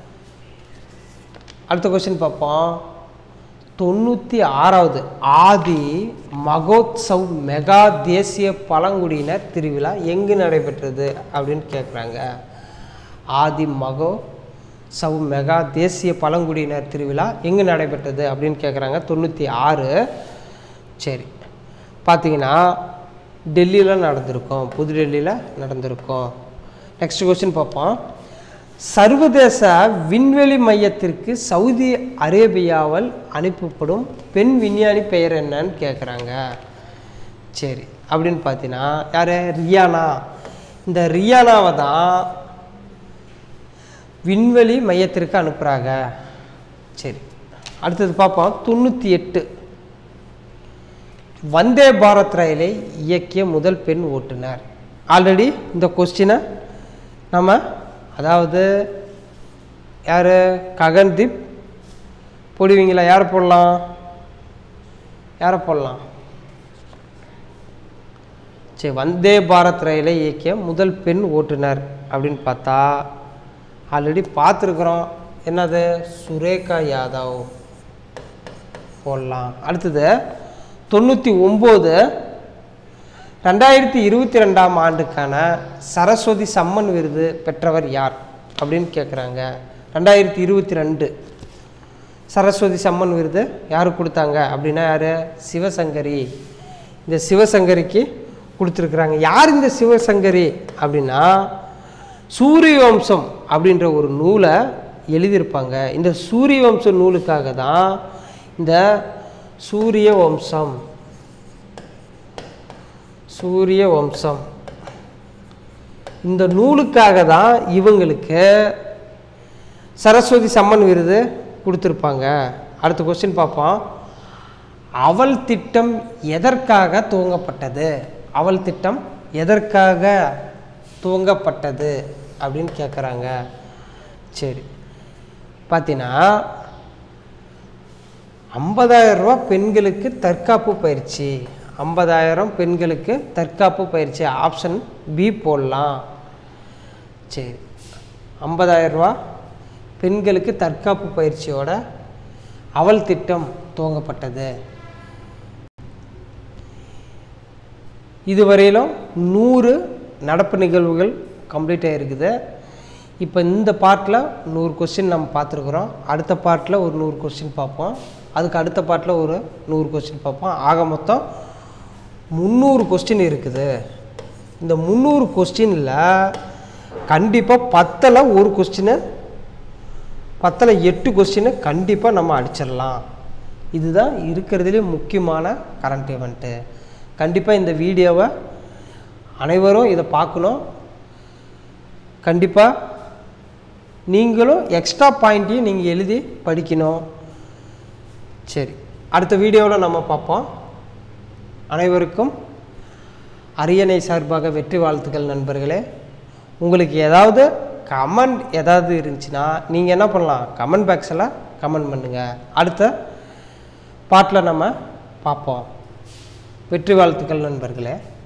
A: அடுத்த கொஸ்டின் பார்ப்போம் தொண்ணூற்றி ஆறாவது ஆதி மகோத்சவ் மெகா தேசிய பழங்குடியினர் திருவிழா எங்கு நடைபெற்றது அப்படின்னு கேட்குறாங்க ஆதி மகோ சவ் மெகா தேசிய பழங்குடியினர் திருவிழா எங்கு நடைபெற்றது அப்படின்னு கேட்குறாங்க தொண்ணூற்றி ஆறு சரி பார்த்தீங்கன்னா டெல்லியில் நடந்திருக்கும் புதுடெல்லியில் நடந்திருக்கும் நெக்ஸ்ட் கொஸ்டின் பார்ப்போம் சர்வதேச விண்வெளி மையத்திற்கு சவுதி அரேபியாவால் அனுப்பப்படும் பெண் விஞ்ஞானி பெயர் என்னன்னு கேட்குறாங்க சரி அப்படின்னு பார்த்தீங்கன்னா யார் ரியானா இந்த ரியானாவை தான் விண்வெளி மையத்திற்கு அனுப்புகிறாங்க சரி அடுத்தது பார்ப்போம் தொண்ணூற்றி எட்டு வந்தே பாரத் ரயிலை இயக்கிய முதல் பெண் ஓட்டுநர் ஆல்ரெடி இந்த கொஸ்டினை நம்ம அதாவது யார் ககன்தீப் போடுவீங்களா யார் போடலாம் யாரை போடலாம் சரி வந்தே பாரத் ரயிலை இயக்கிய முதல் பெண் ஓட்டுநர் அப்படின்னு பார்த்தா ஆல்ரெடி பார்த்துருக்குறோம் என்னது சுரேகா யாதவ் போடலாம் அடுத்தது தொண்ணூற்றி ஒம்பது ரெண்டாயிரத்தி இருபத்தி ரெண்டாம் ஆண்டுக்கான சரஸ்வதி சம்மன் விருது பெற்றவர் யார் அப்படின்னு கேட்குறாங்க ரெண்டாயிரத்தி இருபத்தி ரெண்டு சரஸ்வதி சம்மன் விருது யாருக்கு கொடுத்தாங்க அப்படின்னா யார் சிவசங்கரி இந்த சிவசங்கரிக்கு கொடுத்துருக்குறாங்க யார் இந்த சிவசங்கரி அப்படின்னா சூரிய வம்சம் அப்படின்ற ஒரு நூலை எழுதியிருப்பாங்க இந்த சூரிய வம்ச நூலுக்காக தான் இந்த சூரிய வம்சம் சூரிய வம்சம் இந்த நூலுக்காக தான் இவங்களுக்கு சரஸ்வதி சம்மன் விருது கொடுத்துருப்பாங்க அடுத்த கொஸ்டின் பார்ப்போம் அவள் திட்டம் எதற்காக துவங்கப்பட்டது அவள் திட்டம் எதற்காக துவங்கப்பட்டது அப்படின்னு கேட்குறாங்க சரி பார்த்தீங்கன்னா ஐம்பதாயிரம் ரூபா பெண்களுக்கு தற்காப்பு பயிற்சி ஐம்பதாயிரம் பெண்களுக்கு தற்காப்பு பயிற்சி ஆப்ஷன் பி போடலாம் சரி ஐம்பதாயிரம் ரூபா பெண்களுக்கு தற்காப்பு பயிற்சியோட அவள் திட்டம் துவங்கப்பட்டது இதுவரையிலும் நூறு நடப்பு நிகழ்வுகள் கம்ப்ளீட் ஆகிருக்குது இப்போ இந்த பார்ட்டில் நூறு கொஸ்டின் நம்ம பார்த்துருக்குறோம் அடுத்த பார்ட்டில் ஒரு நூறு கொஸ்டின் பார்ப்போம் அதுக்கு அடுத்த பார்ட்டில் ஒரு நூறு கொஸ்டின் பார்ப்போம் ஆக மொத்தம் முந்நூறு கொஸ்டின் இருக்குது இந்த முந்நூறு கொஸ்டினில் கண்டிப்பாக பத்தில் ஒரு கொஸ்டினை பத்தில் எட்டு கொஸ்டினை கண்டிப்பாக நம்ம அடிச்சிடலாம் இதுதான் இருக்கிறதுலே முக்கியமான கரண்ட் ஈவெண்ட்டு கண்டிப்பாக இந்த வீடியோவை அனைவரும் இதை பார்க்கணும் கண்டிப்பாக நீங்களும் எக்ஸ்ட்ரா பாயிண்ட்டையும் நீங்கள் எழுதி படிக்கணும் சரி அடுத்த வீடியோவில் நம்ம பார்ப்போம் அனைவருக்கும் அரியணை சார்பாக வெற்றி வாழ்த்துக்கள் நண்பர்களே உங்களுக்கு ஏதாவது கமெண்ட் ஏதாவது இருந்துச்சுன்னா நீங்கள் என்ன பண்ணலாம் கமெண்ட் பாக்ஸில் கமெண்ட் பண்ணுங்கள் அடுத்த பாட்டில் நம்ம பார்ப்போம் வெற்றி வாழ்த்துக்கள் நண்பர்களே